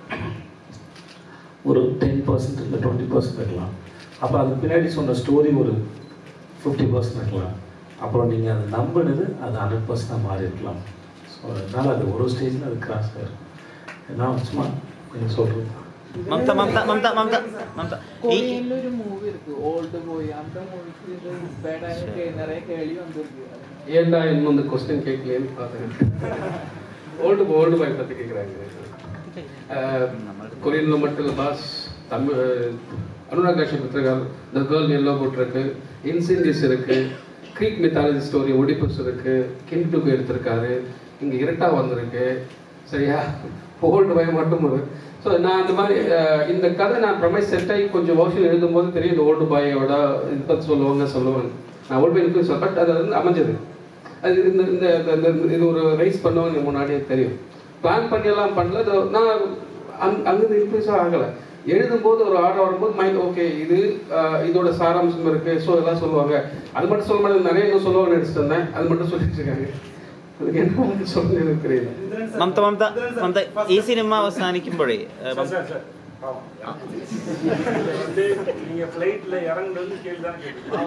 ஒரு டென் பர்சன்ட் இல்லை டுவெண்ட்டி பர்சன்ட் இருக்கலாம் அப்புறம் அதுக்கு பின்னாடி சொன்ன ஸ்டோரி ஒரு ஃபிஃப்டி பர்சன்ட் இருக்கலாம் அப்புறம் நீங்கள் அதை நம்பினது அது ஹண்ட்ரட் பர்சன்டாக மாறி இருக்கலாம் ஸோ அதனால் அது ஒரு ஸ்டேஜில் அது கிராஸ் ஆயிரும் நான் சும்மா நீங்கள் சொல்கிறது മമത മമത മമത മമത മമത ഈ கொரியன்ல ஒரு மூவி இருக்கு ஓல்டு போய் அந்த மூவிக்கு இது இன்ஸ்பயர்ட் ஆகி நிறைய கேள்வி வந்திருக்கு ஏன்டா இன்னும் அந்த கொஸ்டின் கேட்கலையேன்னு பார்த்தேன் ஓல்டு ஓல்டு பாய் பற்றி கேட்குறாங்க கொரியனில் மட்டும் இல்லை பாஸ் தமிழ் அனுராக் காஷ்யப் எடுத்திருக்காரு த கேர்ள் எல்லோ போட்டிருக்கு இன்சிண்டிஸ் இருக்கு க்ரீக் மித்தாலஜி ஸ்டோரி ஒடிபஸ் இருக்கு கிங் டுக்கு எடுத்திருக்காரு இங்கே இரட்டா வந்திருக்கு சரியா ஓல்டு பாய் மட்டும் ஸோ நான் அந்த மாதிரி அஹ், இந்த கதை நான் ப்ரமைஸ் செட் ஆகி கொஞ்சம் வருஷம் எழுதும்போது தெரியும் இந்த ஓல்டு பாயோட இது பற்றி சொல்லுவாங்க சொல்லுவாங்க நான் ஓல்டு பாய் இன்ஃப்ளூன்ஸ் பட் அது வந்து அமைஞ்சது அது இந்த இந்த இந்த- இந்த- இது ஒரு ரைஸ் பண்ணுவாங்க முன்னாடியே தெரியும் பிளான் பண்ணி எல்லாம் பண்ணல இது நான் அங் அங்கிருந்து இன்ஃப்ளூன்ஸாக ஆகலை எழுதும்போது ஒரு ஆர்டர் வரும்போது மைண்ட் ஓகே இது அஹ், இதோட சாராம்சம் இருக்கு ஸோ இதெல்லாம் சொல்லுவாங்க அது மட்டும் சொல்ல மாட்டேன் நிறைய இன்னும் சொல்லுவாங்க நினச்சிட்டு இருந்தேன் அது மட்டும் சொல்லிட்டு இருக்காங்க அதுக்கு என்ன சொல்ல எனக்கு தெரியல മമത മമത മമത ഈ സിനിമ അവസാനിക്കുമ്പോഴേ ഏ, മമ- சார் சார் பாவம். வந்து நீங்க ஃப்ளைட்ல இறங்குறது கேள்வி தான்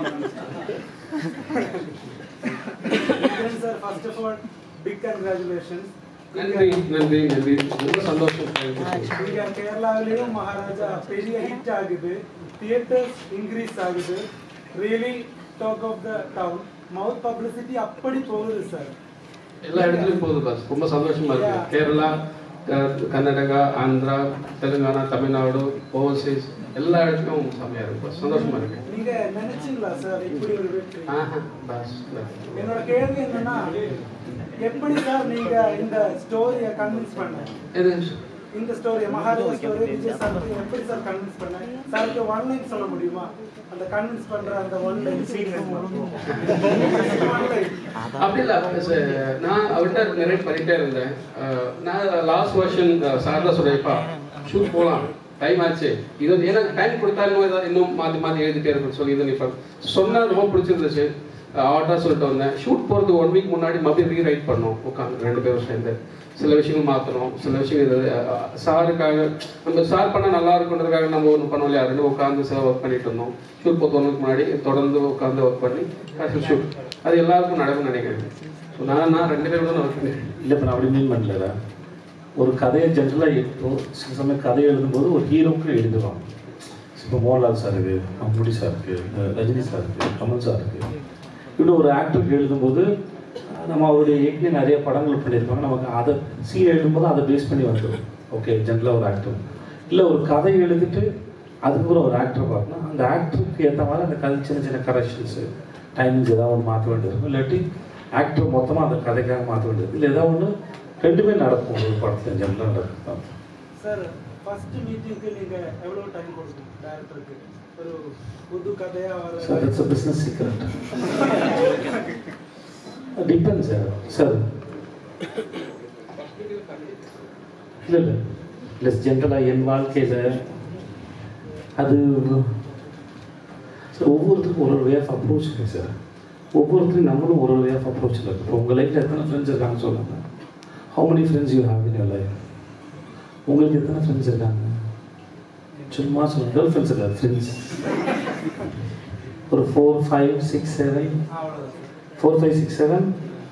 sir first of all big congratulations நன்றி நன்றி நன்றி ரொம்ப சந்தோஷம் இங்க கேரளாவிலேயும் மகாராஜா பெரிய ஹிட் ஆகுது தியேட்டர்ஸ் இன்க்ரீஸ் ஆகுது really talk of the town mouth publicity அப்படி போகுது சார் எல்லா இடத்துலையும் போகுது பாஸ் ரொம்ப சந்தோஷமா இருக்கு கேரளா க- கர்நாடகா ஆந்திரா தெலுங்கானா தமிழ்நாடு ஓவர்சீஸ் எல்லா இடத்துலையும் செம்மையா இருக்கு பாஸ் சந்தோஷமா இருக்கு நீங்க நினைச்சீங்களா சார் இப்படி ஒரு வெற்றி ஆஹா, பாஸ் என்னோட கேள்வி என்னன்னா எப்படி சார் நீங்க இந்த ஸ்டோரியை கன்வின்ஸ் பண்ண இது இந்த story Maharaja story Vijay sir எப்படி சார் கன்வின்ஸ் பண்ண சாருக்கு ஒன் லைன் சொல்ல முடியுமா அந்த கன்வின்ஸ் பண்ற அந்த one line scene one line அப்படி இல்லை ச- நான் அவர்கிட்ட நிறைய பண்ணிட்டே இருந்தேன் அஹ் நான் லாஸ்ட் வருஷன் சார் தான் சொல்றேன்ப்பா ஷூட் போகலாம் டைம் ஆச்சு இது வந்து ஏன்னா டைம் கொடுத்தா இன்னும் ஏதாவது இன்னும் மாற்றி மாற்றி எழுதிட்டே இருக்குன்னு சொல்லி இது இப்போ சொன்னா ரொம்ப பிடிச்சிருந்துச்சு ஆர்டராக சொல்லிட்டு வந்தேன் ஷூட் போகிறதுக்கு ஒன் வீக் முன்னாடி மறுபடியும் ரீரைட் பண்ணோம் உட்காந்து ரெண்டு பேரும் சேர்ந்து சில விஷயங்கள் மாற்றணும் சில விஷயங்கள் இது அஹ், சாருக்காக நம்ம சார் பண்ணால் நல்லா இருக்குன்றதுக்காக நம்ம ஒன்று பண்ணோம் இல்லையா ரெண்டு உட்காந்து சில ஒர்க் பண்ணிட்டு இருந்தோம் ஷூட் போகிறதுக்கு முன்னாடி தொடர்ந்து உட்காந்து ஒர்க் பண்ணி ஷூட் அது எல்லாருக்கும் நடக்கும்னு நினைக்கிறேன் So, நான் நான் ரெண்டு பேரும் தான் ஒர்க் பண்ணிருக்கேன் இல்லை இப்போ நான் அப்படி மீன் பண்ணல ஒரு கதையை ஜென்ரலாக இப்போ சில சமயம் கதை எழுதும்போது ஒரு ஹீரோக்கு எழுதுவாங்க இப்போ மோகன்லால் சார் இருக்கு மம்முடி சார் இருக்கு அஹ் ரஜினி சார் இருக்கு கமல் சார் இருக்கு இப்படி ஒரு ஆக்டருக்கு எழுதும்போது அஹ் நம்ம அவருடைய ஏற்கனவே நிறைய படங்கள் பண்ணியிருப்பாங்க நமக்கு அதை சீன் எழுதும்போது அதை பேஸ் பண்ணி வந்துடும் ஓகே ஜென்ரலாக ஒரு ஆக்டர் இல்லை ஒரு கதை எழுதிட்டு அதுக்கப்புறம் ஒரு ஆக்டர் பார்க்கணும் அந்த ஆக்டருக்கு ஏற்ற மாதிரி அந்த கதை சின்ன சின்ன கரெக்ஷன்ஸு டைமிங்ஸ் ஏதாவது ஒன்று மாற்ற வேண்டியிருக்கும் இல்லாட்டி ஆக்டர் மொத்தமாக அந்த கதைக்காக மாற்ற வேண்டியது இல்லை ஏதாவது ஒன்று ரெண்டுமே நடக்கும் ஒரு படத்தில் ஜென்ரலாக நடக்கும் சார் ஃபர்ஸ்ட் மீட்டிங்க்கு நீங்க எவ்வளவு டைம் கொடுக்கும் டேரக்டருக்கு ஒரு புது கதையா சார் வர it's a business secret depend sir sir இல்லை இல்லை இல்லை ஜென்ரலாக என் வாழ்க்கையில் அது சார் ஒவ்வொருத்தருக்கும் ஒரு ஒரு வே ஆஃப் அப்ரோச் இருக்கு சார் ஒவ்வொருத்தரும் நம்மளும் ஒரு ஒரு வே ஆஃப் அப்ரோச்சில் இருக்கு இப்போ உங்கள் லைஃப்பில் எத்தனை ஃப்ரெண்ட்ஸ் இருக்காங்கன்னு சொல்லுங்க how many friends you have in your life உங்களுக்கு எத்தனை ஃப்ரெண்ட்ஸ் இருக்காங்க சும்மா சொல்லுங்க கேர்ள் ஃப்ரெண்ட்ஸ் இருக்காது ஃப்ரெண்ட்ஸ் ஒரு four five six seven four five six seven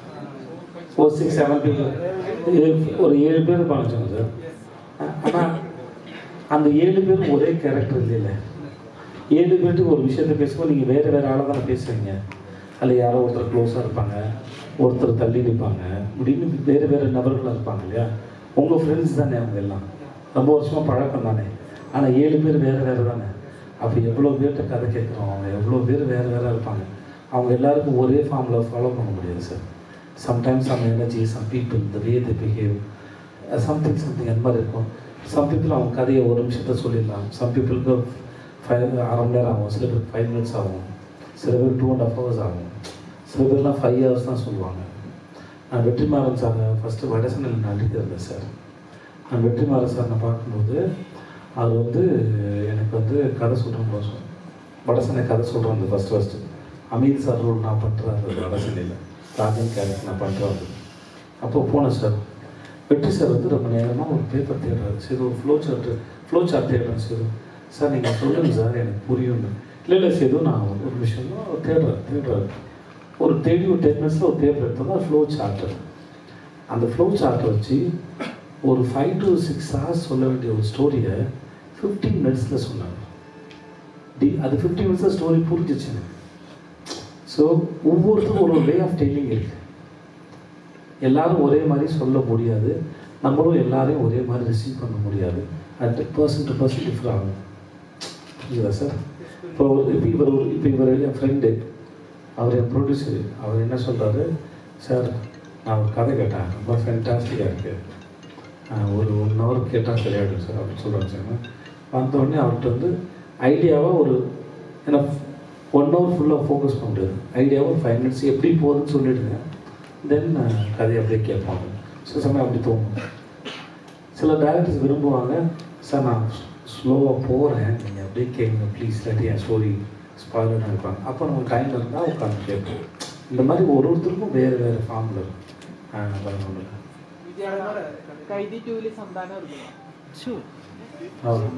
four six seven people ஒரு ஏழு பேர் இருப்பாங்க சார் ஆனால் அந்த ஏழு பேரும் ஒரே கேரக்டர் இல்லைல்ல ஏழு பேர்த்துக்கு ஒரு விஷயத்த பேசும்போது நீங்கள் வேறு வேறு ஆளாக தானே பேசுவீங்க அதில் யாரோ ஒருத்தர் க்ளோஸாக இருப்பாங்க ஒருத்தர் தள்ளி நிற்பாங்க இப்படின்னு வேறு வேறு நபர்களாக இருப்பாங்க இல்லையா உங்கள் ஃப்ரெண்ட்ஸ் தானே அவங்க எல்லாம் ரொம்ப வருஷமாக பழக்கம் தானே ஆனால் ஏழு பேர் வேறு வேறு தானே அப்போ எவ்வளோ பேர்கிட்ட கதை கேட்குறோம் அவங்க எவ்வளோ பேர் வேறு வேறு இருப்பாங்க அவங்க எல்லாருக்கும் ஒரே ஃபார்மில் ஃபாலோ பண்ண முடியாது sir sometimes some energy some people the way they behave something something அந்த மாதிரி இருக்கும் சம் பீப்புள் அவங்க கதையை ஒரு நிமிஷத்தை சொல்லிடலாம் சம் பீப்புளுக்கு ஃபைவ் அரை மணி நேரம் ஆகும் சில பேருக்கு ஃபைவ் மினிட்ஸ் ஆகும் சில பேர் டூ அண்ட் ஹாஃப் ஹவர்ஸ் ஆகும் சில பேர்லாம் ஃபைவ் ஹவர்ஸ் தான் சொல்லுவாங்க நான் வெற்றிமாறன் சார் ஃபஸ்ட்டு வடசனில் நடித்து இருந்தேன் சார் நான் வெற்றிமாறன் சார் நான் பார்க்கும்போது அவர் வந்து எனக்கு வந்து கதை சொல்கிறேன் கோசம் வடசனை கதை சொல்கிறேன் அந்த first first Ameer sir role நான் பண்ணுறேன் அந்த வடசனையில் ராஜன் கேரக்டர் நான் பண்ணுறேன் அப்போ போனேன் சார் வெற்றி சார் வந்து ரொம்ப நேரமாக ஒரு பேப்பர் தேடுறாரு சரி ஒரு ஃப்ளோ சார்ட் ஃப்ளோ சார்ட் தேடுறேன் சரி சார் நீங்கள் சொல்லுங்கள் சார் எனக்கு புரியும்னு இல்லை இல்லை சேது நான் ஒரு விஷயம் தான் தேடுறேன் தேடுறாரு ஒரு தேடி ஒரு டென் மினிட்ஸில் ஒரு பேப்பர் எடுத்தோம்னா ஃப்ளோ சார்ட்டு அந்த ஃப்ளோ சார்ட்டை வச்சு ஒரு ஃபைவ் டு சிக்ஸ் ஹவர்ஸ் சொல்ல வேண்டிய ஒரு ஸ்டோரியை ஃபிஃப்டீன் மினிட்ஸில் சொன்னாங்க டி அது ஃபிஃப்டீன் மினிட்ஸில் ஸ்டோரி புரிஞ்சிச்சு எனக்கு ஸோ ஒவ்வொருத்தரும் ஒரு வே ஆஃப் டெய்லிங் இருக்கு எல்லாரும் ஒரே மாதிரி சொல்ல முடியாது நம்மளும் எல்லாரையும் ஒரே மாதிரி ரிசீவ் பண்ண முடியாது at person to person differ ஆகும் புரியுதா சார் இப்போ ஒரு- இப்போ இவர் ஒரு இப்போ இவர் என் ஃப்ரெண்டு அவர் என் ப்ரொடியூசர் அவர் என்ன சொல்கிறாரு சார் நான் ஒரு கதை கேட்டேன் ரொம்ப ஃபென்டாஸ்டிக்காக இருக்குது ஒரு ஒன் ஹவர் கேட்டால் சரியாயிடும் சார் அப்படின்னு சொல்கிறாங்க சார் வந்த உடனே அவர்கிட்ட வந்து ஐடியாவாக ஒரு ஏன்னா ஒன் ஹவர் ஃபுல்லாக ஃபோக்கஸ் பண்ண முடியாது ஐடியாவாக ஒரு ஃபைவ் மினிட்ஸ் எப்படி போகுதுன்னு சொல்லிடுங்க தென் கதையை அப்படியே கேட்பாங்க சில சமயம் அப்படி தோணும் சில டேரக்டர்ஸ் விரும்புவாங்க சார் நான் ஸ்லோவாக போகிறேன் நீங்கள் அப்படியே கேளுங்க ப்ளீஸ் இல்லாட்டி என் ஸ்டோரி ஸ்பாயிலர்னு இருப்பாங்க அப்போ நம்ம டைம் இருந்தால் உட்காந்து கேட்போம் இந்த மாதிரி ஒரு ஒருத்தருக்கும் வேறு வேறு ஃபார்மில் இருக்கும் ஒன்றும் இல்லை கைதி டூவில் சந்தானம் இருக்கும் ஆமாம்.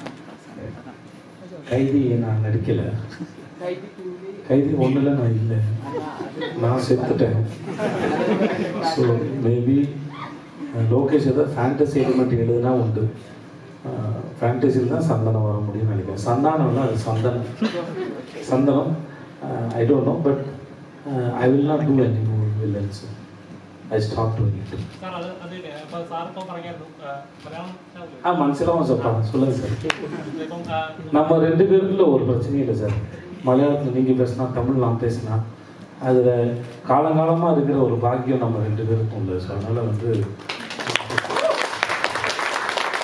கைதி நான் நடிக்கலை கைதி டூவில் கைதி ஒன்றில் நான் இல்லை நான் செத்துட்டேன் ஸோ மேபி லோகேஷ் ஏதாவது ஃபேண்டசி எலிமெண்ட் எழுதுனா உண்டு ஃபேண்டசியில் தான் சந்தனம் வர முடியும்னு நினைக்கிறேன் சந்தானம்னா அது சந்தனம் சந்தனம் I don't know but I will not do any movie villains I stop doing it sir അത് അത് ഇപ്പൊ സാർ ഇപ്പൊ പറഞ്ഞായിരുന്നു ആ, മലയാളം ஆ மனசிலாம சொல்லுங்க சொல்லுங்கள் சார் ഇപ്പം ആ, நம்ம ரெண்டு பேருக்குள்ள ஒரு பிரச்சனையும் இல்லை சார் மலையாளத்தில் நீங்கள் பேசினா தமிழ் நான் பேசினா அதில் காலங்காலமாக இருக்கிற ஒரு பாக்கியம் நம்ம ரெண்டு பேருக்கும் இல்லை ஸோ அதனால் வந்து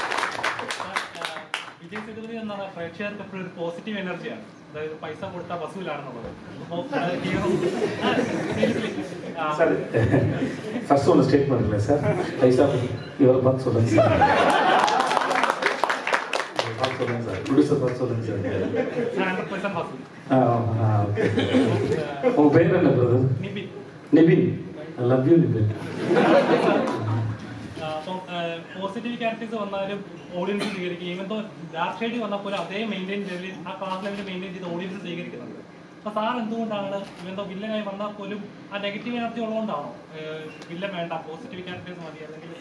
പ്രേക്ഷകർക്ക് എപ്പോഴും ഒരു പോസിറ്റീവ് എനർജിയാണ് അതായത് പൈസ കൊടുത്താൽ വസൂലാണെന്നുള്ളത് അപ്പോൾ ഹീറോ சார் ஃபர்ஸ்ட் ஒன்று ஸ்டேட்மெண்ட் இல்லை சார் பைசா இவரை பார்த்து சொல்லுங்க சார் இவரை பார்த்து சொல்லுங்க சார் ப்ரொடியூசர் பார்த்து சொல்லுங்க சார் ഹൺഡ്രഡ് പെർസെന്റ് വസൂൽ ஆ ஆ ஓகே உங்கள் பேர் என்ன brother Nibin Nibin I love you Nibin ആ, അപ്പം പോസിറ്റീവ് ക്യാരക്ടേഴ്സ് വന്നാലും ഓഡിയൻസ് സ്വീകരിക്കും ഈവൻ തോ ഡാർക്ക് ഷെയ്ഡ് വന്നാൽ പോലും അതേ മെയിൻറ്റെയിൻ ലെവലിൽ ആ ക്ലാസ് ലെവലിൽ മെയിൻറ്റെയിൻ ചെയ്ത് ഓഡിയൻസ് സ്വീകരിക്കുന്നുണ്ട് അപ്പൊ സാർ എന്തുകൊണ്ടാണ് ഈവൻ തോ വില്ലനായി വന്നാൽ പോലും ആ നെഗറ്റീവ് എനർജി ഉള്ളതുകൊണ്ടാണോ വില്ലൻ വേണ്ട പോസിറ്റീവ് ക്യാരക്ടേഴ്സ് മതി അല്ലെങ്കിൽ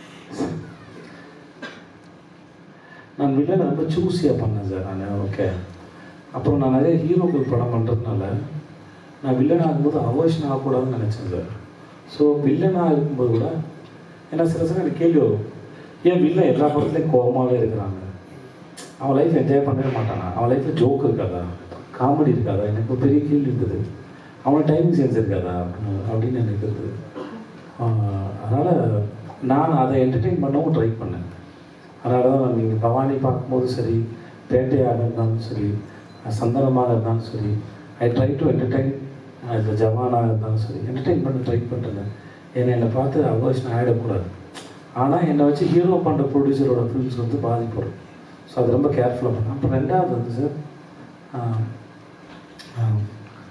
நான் வில்லனை ரொம்ப சூஸியாக பண்ணேன் சார் நான் ஓகே அப்புறம் நான் நிறைய ஹீரோக்கள் படம் பண்ணுறதுனால நான் வில்லன் ஆகும்போது அவர்ஷன் ஆகக்கூடாதுன்னு நினச்சேன் சார் ஸோ வில்லனாக இருக்கும்போது கூட ஏன்னா சில சமயம் எனக்கு கேள்வி வரும் ஏன் வில்லன் எல்லா படத்துலையும் கோபமாகவே இருக்கிறாங்க அவன் லைஃப் என்ஜாய் பண்ணவே மாட்டானா அவன் லைஃப்பில் ஜோக் இருக்காதா காமெடி இருக்காதா எனக்கு ஒரு பெரிய கேள்வி இருக்குது அவனுக்கு டைமிங் சென்ஸ் இருக்காதா அப்படின்னு எனக்கு இருக்குது அதனால் நான் அதை என்டர்டெயின் பண்ணவும் ட்ரை பண்ணேன் அதனால தான் நீங்கள் பவானி பார்க்கும்போது சரி பேட்டையாக இருந்தாலும் சரி சந்தனமாக இருந்தாலும் சரி ஐ ட்ரை டு என்டர்டைன் இந்த ஜவானாக இருந்தாலும் சரி என்டர்டைன் பண்ண ட்ரை பண்ணுறேன் என்னை என்னை பார்த்து அவர்ஷன் ஆகிடக்கூடாது ஆனால் என்னை வச்சு ஹீரோ பண்ணுற ப்ரொடியூசரோட ஃபிலிம்ஸ் வந்து பாதிப்படும் ஸோ அது ரொம்ப கேர்ஃபுல்லாக பண்ணேன் அப்புறம் ரெண்டாவது வந்து சார் ஆஹ், ஆஹ்,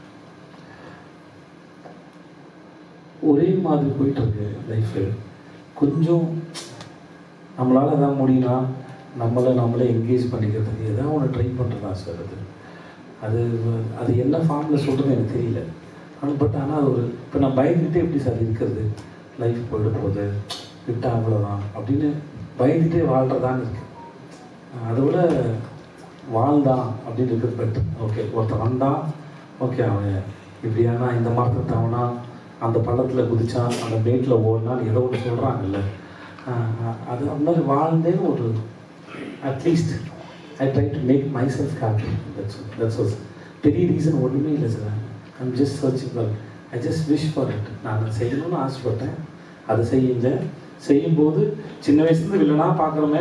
ஒரே மாதிரி போயிட்டு இருக்கு லைஃபு கொஞ்சம் நம்மளால் எதாவது முடியும்னா நம்மளை நம்மளே என்கேஜ் பண்ணிக்கிறதுக்கு ஏதாவது ஒன்று ட்ரை பண்ணுறதா சார் அது அது அது என்ன ஃபார்மில் சொல்கிறது எனக்கு தெரியல ஆனால் பட் ஆனால் அது ஒரு இப்போ நான் பயந்துகிட்டே எப்படி சார் இருக்கிறது லைஃப் போயிட போகுது விட்டா அவ்வளோதான் அப்படின்னு பயந்துகிட்டே வாழ்கிறதான்னு இருக்கு அதை விட வாழ்ந்தான் அப்படின்னு இருக்கிறது பெட்டர் ஓகே ஒருத்தன் வந்தான் ஓகே அவன் இப்படியானா இந்த மரத்தை தவனா அந்த பள்ளத்தில் குதிச்சான் அந்த மேட்டில் ஓடினான்னு ஏதோ ஒன்று சொல்கிறாங்கல்ல அது அந்த மாதிரி வாழ்ந்தே ஒரு at least I try to make myself happy that's that's was பெரிய ரீசன் ஒன்றுமே இல்லை sir I'm just searching for I just wish for it நான் அதை செய்யணும்னு ஆசைப்பட்டேன் அதை செஞ்சேன் செய்யும்போது சின்ன வயசுலேருந்து வில்லனா பார்க்குறோமே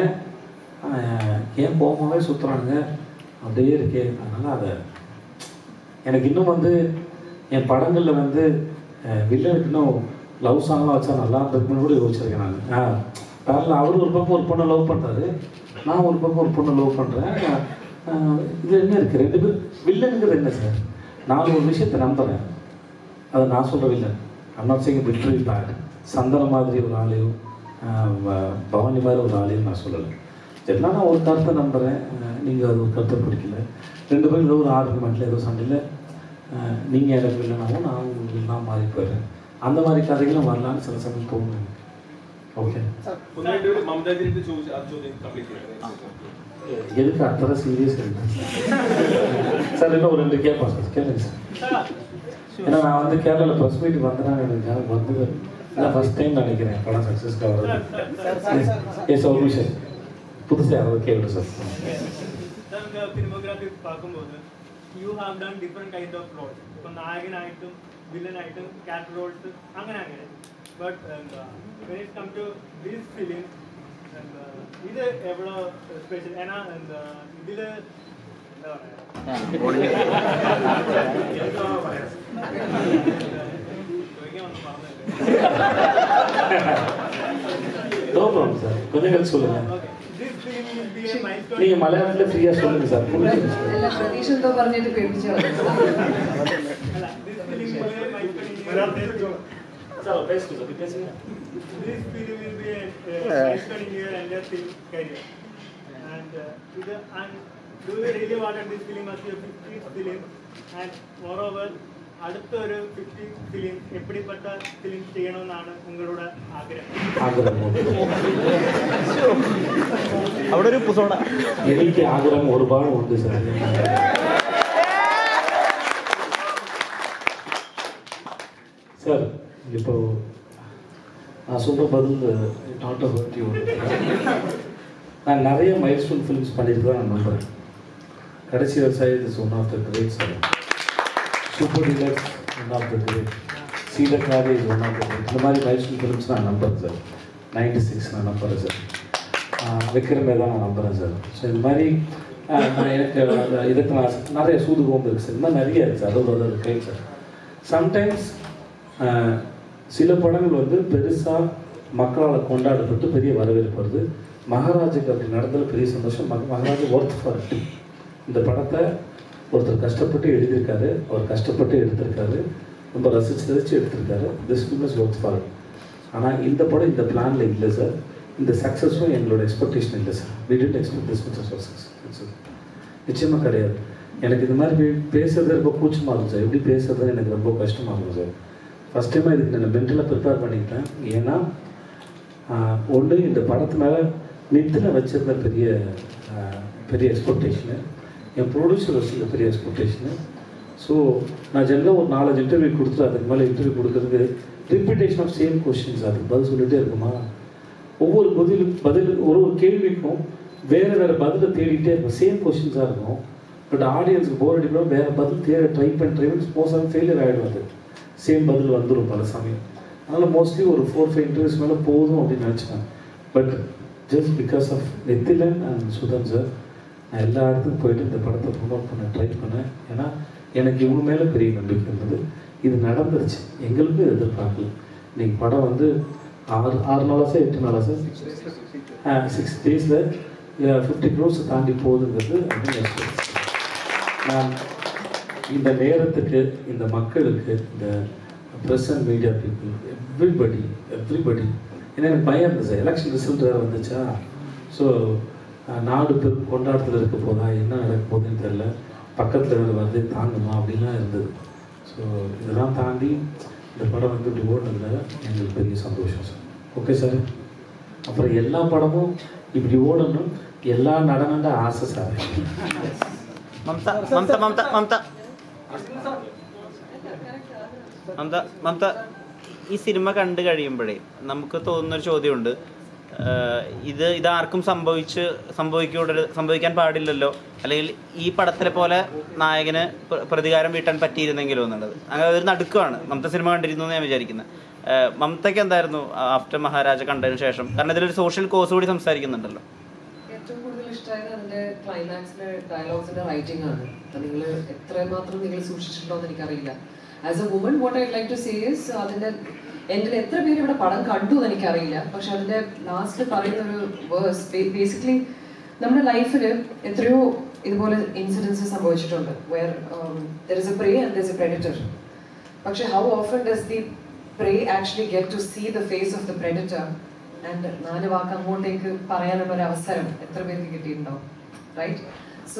ஏன் கோபமாகவே சுற்றுறானுங்க அப்படியே இருக்கே அதனால் அதை எனக்கு இன்னும் வந்து என் படங்களில் வந்து அஹ், வில்லனுக்கு இன்னும் லவ் சாங்லாம் வச்சா நல்லா இருந்திருக்குன்னு கூட யோசிச்சிருக்கேன் நான் ஆ பேரில் அவர் ஒரு பக்கம் ஒரு பொண்ணை லவ் பண்ணுறாரு நான் ஒரு பக்கம் ஒரு பொண்ணை லவ் பண்ணுறேன் இது என்ன இருக்குது ரெண்டு பேர் வில்லனுங்கிறது என்ன சார் நான் ஒரு விஷயத்தை நம்புகிறேன் அதை நான் சொல்கிற villain I'm not saying literally bad சந்தன மாதிரி ஒரு ஆளையும் ஆஹ் வ- பவானி மாதிரி ஒரு ஆளையும் நான் சொல்லலை எல்லாம் நான் ஒரு கருத்தை நம்புகிறேன் நீங்கள் அது ஒரு கருத்தை பிடிக்கல ரெண்டு பேரும் ஏதோ ஒரு ஆர்குமெண்ட்டில் ஏதோ சண்டையில் நீங்கள் எனக்கு இல்லைனாவும் நான் உங்களுக்கு இல்லைனா மாறி போயிடுறேன் அந்த மாதிரி கதைகளும் வரலான்னு சில சமயம் தோணும் எனக்கு. ஓகே ഒന്ന് രണ്ടുപേരും മമതാജിന്റെ ചോദിച്ചു ആ ചോദ്യം കംപ്ലീറ്റ് ചെയ്യണം எதுக்கு அத்தனை சீரியஸ் சார் இன்னும் ஒரு ரெண்டு கேட்போம் சார் கேளுங்க சார் ஏன்னா நான் வந்து கேரளாவில் ப்ரெஸ் மீட் வந்தேன்னா எனக்கு ஞாபகம் வந்தது இதான் ஃபர்ஸ்ட் டைம் நினைக்கிறேன் படம் சக்ஸஸ்க்காக வருது எஸ் ஒரு நிமிஷம் புதுசாக யாராவது கேட்கணும் சார் നമുക്ക് ഫിലിമോഗ്രാഫി பார்க்கும்போது you have done different kind of roles ഇപ്പം നായകനായിട്ടും വില്ലനായിട്ടും ക്യാരക്ടർ റോൾസ് അങ്ങനെ അങ്ങനെ ബട്ട് എന്താ when it come to this film എന്താ ഇത് എവിടെ സ്പെഷ്യൽ ഏനാ എന്താ ഇതില് എന്താ പറയാ എന്താ പറയാ ചോദിക്കാൻ വന്നു நோ ப்ராப்ளம் சார் கொஞ்சம் கழிச்சு சொல்லுங்க This film will be a milestone. நீங்கள் மலையாளத்தில் ஃப்ரீயாக சொல்லுங்க சார் புரிஞ்சுங்க சார் അല്ല പ്രതീക്ഷ എന്തോ പറഞ്ഞിട്ട് പേടിപ്പിച്ചു சார் பேசுங்க சார் பேசுங்க This film will be a, a milestone in your entire film career. And uh, ഇത് and do you really wanted this film as your 50th film? And moreover, അടുത്ത ഒരു 50th film എപ്പിടിപ്പെട്ട ഫിലിം ചെയ്യണമെന്നാണ് നിങ്ങളുടെ ആഗ്രഹം ஆகிரம் അവിടെ ഒരു പുസോട എനിക്ക് ആഗ്രഹം ഒരുപാട് ഉണ്ട് സാർ சார் இப்போ நான் சொல்கிற பதில் நாட் அபவுட் யூ நான் நிறைய மைல்ஸ்டோன் ஃபிலிம்ஸ் பண்ணிட்டு தான் நான் நம்புகிறேன் கடைசி விவசாயி is one of the great sir super deluxe one of the great சீதக்காவே is one of the great இந்த மாதிரி மைல்ஸ்டோன் ஃபிலிம்ஸ் நான் நம்புறேன் சார் நைன்டி சிக்ஸ் நான் நம்புகிறேன் சார் விக்ரமே தான் நான் நம்புகிறேன் சார் ஸோ இந்த மாதிரி ஆஹ் நான் எனக்கு அந்த இதுக்கு நான் நிறைய சூது கோம்பு இருக்குது சார் இந்த மாதிரி நிறைய இருக்குது சார் அதாவது அதாவது கை சார் சம்டைம்ஸ் சில படங்கள் வந்து பெருசாக மக்களால் கொண்டாடப்பட்டு பெரிய வரவேற்பு வருது மகாராஜுக்கு அப்படி நடந்ததில் பெரிய சந்தோஷம் மக- மகாராஜா ஒர்த் ஃபார் இட் இந்த படத்தை ஒருத்தர் கஷ்டப்பட்டு எழுதியிருக்காரு அவர் கஷ்டப்பட்டு எடுத்திருக்காரு ரொம்ப ரசிச்சு ரசிச்சு எடுத்திருக்காரு this film is worth for it ஆனால் இந்த படம் இந்த பிளானில் இல்லை சார் இந்த சக்ஸஸும் எங்களோட எக்ஸ்பெக்டேஷன் இல்லை sir we didn't expect this much success நிச்சயமாக கிடையாது எனக்கு இந்த மாதிரி பே- பேசுறது ரொம்ப கூச்சமாக இருக்கும் சார் எப்படி பேசுறது எனக்கு ரொம்ப கஷ்டமாக இருக்கும் சார் ஃபஸ்ட் டைமாக இதுக்கு நான் மென்டலாக ப்ரிப்பேர் பண்ணிக்கிட்டேன் ஏன்னா ஒன்று இந்த படத்து மேலே நித்தில் வச்சிருந்த பெரிய ஆஹ், பெரிய எக்ஸ்பெக்டேஷனு என் ப்ரொடியூசர் வச்சிருந்த பெரிய எக்ஸ்பெக்டேஷனு ஸோ நான் ஜென்ரலாக ஒரு நாலஞ்சு இன்டர்வியூ கொடுத்துட்டு அதுக்கு மேலே இன்டர்வியூ கொடுக்கறதுக்கு ரிப்பீட்டேஷன் ஆஃப் சேம் கொஷின்ஸ் அதுக்கு பதில் சொல்லிட்டே இருக்குமா ஒவ்வொரு பதில் பதில் ஒரு ஒரு கேள்விக்கும் வேறு வேறு பதிலை தேடிட்டே இருக்கும் சேம் கொஷின்ஸாக இருக்கும் பட் ஆடியன்ஸுக்கு போர் அடிக்கிறோம் வேறு பதில் தேட ட்ரை பண்ணி ட்ரை பண்ணி மோஸ்டாக ஃபெயிலியர் ஆகிடும் அது சேம் பதில் வந்துடும் பல சமயம் அதனால் மோஸ்ட்லி ஒரு ஃபோர் ஃபைவ் இன்டர்வியூஸ் மேலே போதும் அப்படின்னு நினச்சேன் but just because of Nithilan and Sudhan sir நான் எல்லா இடத்துக்கும் போயிட்டு இந்த படத்தை ப்ரொமோட் பண்ண ட்ரை பண்ணேன் ஏன்னா எனக்கு இவங்க மேலே பெரிய நம்பிக்கை இருந்தது இது நடந்துருச்சு எங்களுக்கும் இது எதிர்பார்க்கல இன்னைக்கு படம் வந்து ஆறு ஆறு நாளா சார் எட்டு நாளா சார் சிக்ஸ் டேஸில் ஃபிஃப்டி க்ரோஸ் தாண்டி போகுதுங்கிறது அப்படின்னு நான் இந்த நேரத்துக்கு இந்த மக்களுக்கு இந்த press and media people everybody everybody ஏன்னா எனக்கு பயம் இருந்துச்சு சார் எலெக்ஷன் ரிசல்ட் வேறு வந்துச்சா ஸோ நாடு பெரும் கொண்டாட்டத்தில் இருக்க போதா என்ன நடக்க போகுதுன்னு தெரில பக்கத்தில் வேறு வந்து தாங்குமா அப்படிலாம் இருந்தது ஸோ இதெல்லாம் தாண்டி இந்த படம் வந்து இப்படி ஓடுனதுல எங்களுக்கு பெரிய சந்தோஷம் சார் ஓகே சார் அப்புறம் எல்லா படமும் இப்படி ஓடணும் எல்லா நடனண்ட ஆசை சார் മമത മമത മമത മമത മമത മമത ഈ സിനിമ കണ്ടു കഴിയുമ്പോഴേ നമുക്ക് തോന്നുന്നൊരു ചോദ്യമുണ്ട് ആഹ് ഇത് ഇതാർക്കും സംഭവിച്ച് സംഭവിക്കൂട സംഭവിക്കാൻ പാടില്ലല്ലോ അല്ലെങ്കിൽ ഈ പടത്തിലെ പോലെ നായകന് പ്ര- പ്രതികാരം വീട്ടാൻ പറ്റിയിരുന്നെങ്കിലോ എന്നുള്ളത് അങ്ങനെ ഒരു നടുക്കമാണ് മമത സിനിമ കണ്ടിരുന്നു എന്ന് ഞാൻ വിചാരിക്കുന്നത് ആഹ് മമതയ്ക്ക് എന്തായിരുന്നു ആഫ്റ്റർ മഹാരാജ കണ്ടതിന് ശേഷം കാരണം ഇതിലൊരു സോഷ്യൽ കോസ് കൂടി സംസാരിക്കുന്നുണ്ടല്ലോ ഏറ്റവും കൂടുതൽ ഇഷ്ടമായത് അതിന്റെ ക്ലൈമാക്സിലെ ഡയലോഗ്സിന്റെ റൈറ്റിംഗ് ആണ് നിങ്ങൾ എത്രമാത്രം നിങ്ങൾ സൂക്ഷിച്ചിട്ടുണ്ടോ എന്ന് എനിക്കറിയില്ല as a woman what I like to say is അതിന്റെ എൻ്റെ എത്ര പേര് ഇവിടെ പടം കണ്ടു എന്ന് എനിക്കറിയില്ല പക്ഷെ അതിന്റെ ലാസ്റ്റിൽ പറയുന്ന ഒരു വേഴ്സ് ബേസിക്കലി നമ്മുടെ ലൈഫിൽ എത്രയോ ഇതുപോലെ ഇൻസിഡൻസ് സംഭവിച്ചിട്ടുണ്ട് where there is a prey and there is a predator പക്ഷെ how often does the prey actually get to see the face of the predator and നാല് വാക്ക് അങ്ങോട്ടേക്ക് പറയാനുള്ള ഒരു അവസരം എത്ര പേർക്ക് കിട്ടിയിട്ടുണ്ടാവും right so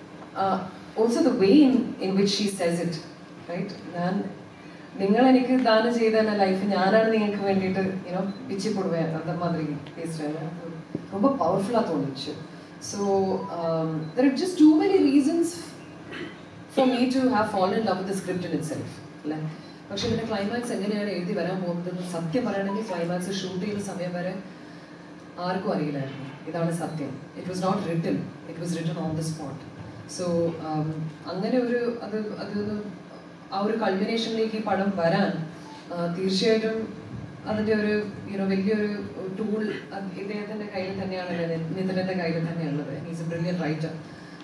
also the way in in which she says it right ഞാൻ നിങ്ങൾ എനിക്ക് ദാനം ചെയ്ത എൻ്റെ ലൈഫ് ഞാനാണ് നിങ്ങൾക്ക് വേണ്ടിയിട്ട് யூனோ பிச்சு போடுவேன் அந்த மாதிரி பேசுகிறேன் ரொம்ப பவர்ஃபுல்லாக தோணுச்சு so there are just too many reasons for me to have fallen in love with script in itself അല്ലേ പക്ഷെ ഇതിന്റെ ക്ലൈമാക്സ് എങ്ങനെയാണ് എഴുതി വരാൻ പോകുന്നത് സത്യം പറയുകയാണെങ്കിൽ ക്ലൈമാക്സ് ഷൂട്ട് ചെയ്യുന്ന സമയം വരെ ആർക്കും അറിയില്ലായിരുന്നു ഇതാണ് സത്യം it was not written it was written on the spot so അങ്ങനെ ഒരു അത് അത് ആ ഒരു കൾമിനേഷനിലേക്ക് ഈ പടം വരാൻ ആ, തീർച്ചയായിട്ടും അതിന്റെ ഒരു യുനോ വലിയൊരു ടൂൾ ഇദ്ദേഹത്തിന്റെ കയ്യിൽ തന്നെയാണ് നിതിന്റെ കയ്യിൽ തന്നെയാണുള്ളത് he's a brilliant writer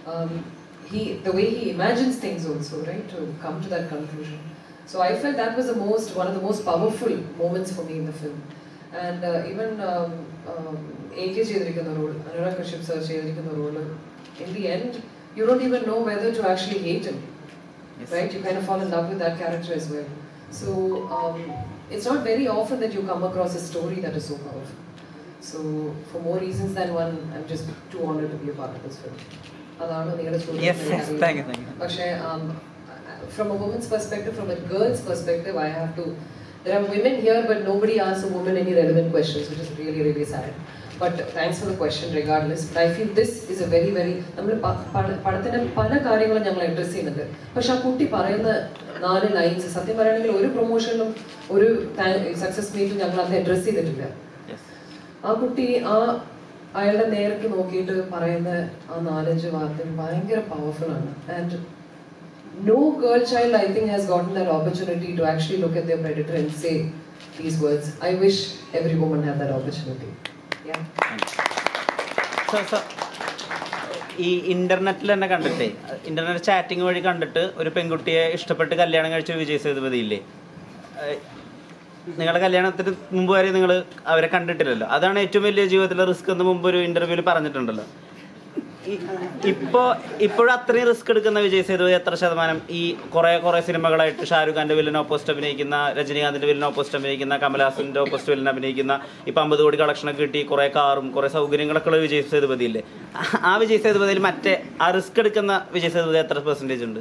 he the way he imagines things also right to come to that conclusion so i felt that was the most one of the most powerful moments for me in the film and uh, even um, um, AK ചെയ്തിരിക്കുന്ന റോൾ അനുരാഗ് കശ്യപ് സർ ചെയ്തിരിക്കുന്ന role in the end you don't even know whether to actually hate him right you kind of fall in love with that character as well so um, it's not very often that you come across a story that is so powerful so for more reasons than one i'm just too honored to be a part of this film അതാണ് നിങ്ങളുടെ ചോദ്യം Yes, yes. എനിക്കറിയില്ല. Thank you, thank you. പക്ഷേ from a woman's perspective from a girl's perspective I have to there are women here but nobody as a woman any relevant questions which is really really sad but thanks for the question regardless but I feel this is a very very നമ്മൾ പടത്തിന്റെ പല കാര്യങ്ങളും ഞങ്ങൾ അഡ്രസ് ചെയ്യുന്നുണ്ട് പക്ഷെ ആ കുട്ടി പറയുന്ന നാല് ലൈൻസ് സത്യം പറയുകയാണെങ്കിൽ ഒരു പ്രൊമോഷനിലും ഒരു സക്സസ് മീറ്റും ഞങ്ങൾ അന്ന് അഡ്രസ് ചെയ്തിട്ടില്ല ആ കുട്ടി ആ അയാളുടെ നേർക്ക് നോക്കിയിട്ട് പറയുന്ന ആ നാലഞ്ച് വാക്യം ഭയങ്കര പവർഫുൾ ആണ് and no girl child I think has gotten that opportunity to actually look at their predator and say these words. I wish every woman had that opportunity. Yeah. So, so, ഈ ഇന്റർനെറ്റിൽ തന്നെ കണ്ടിട്ടേ ഇന്റർനെറ്റ് ചാറ്റിംഗ് വഴി കണ്ടിട്ട് ഒരു പെൺകുട്ടിയെ ഇഷ്ടപ്പെട്ട് കല്യാണം കഴിച്ച ഒരു വിജയ് സേതുപതി ഇല്ലേ ഏഹ് നിങ്ങളുടെ കല്യാണത്തിന് മുമ്പ് വരെ നിങ്ങൾ അവരെ കണ്ടിട്ടില്ലല്ലോ അതാണ് ഏറ്റവും വലിയ ജീവിതത്തിലെ റിസ്ക് എന്ന് മുമ്പ് ഒരു ഇന്റർവ്യൂവിൽ പറഞ്ഞിട്ടുണ്ടല്ലോ ഈ- ഇപ്പോ ഇപ്പോഴും അത്രയും റിസ്ക് എടുക്കുന്ന വിജയ് സേതുപതി എത്ര ശതമാനം ഈ കുറെ കുറെ സിനിമകളായിട്ട് ഷാരൂഖ് ഖാന്റെ വില്ലൻ ഓപ്പോസിറ്റ് അഭിനയിക്കുന്ന രജനീകാന്തിന്റെ വില്ലൻ ഓപ്പോസിറ്റ് അഭിനയിക്കുന്ന കമൽഹാസന്റെ ഓപ്പോസിറ്റ് വില്ലൻ അഭിനയിക്കുന്ന ഇപ്പൊ അമ്പത് കോടി കളക്ഷനൊക്കെ കിട്ടി കുറെ കാറും കുറെ സൗകര്യങ്ങളൊക്കെ ഉള്ള വിജയ് സേതുപതി ഇല്ലേ ആ വിജയ് സേതുപതിയിൽ മറ്റേ ആ റിസ്ക് എടുക്കുന്ന വിജയ് സേതുപതി എത്ര പെർസെന്റേജ് ഉണ്ട്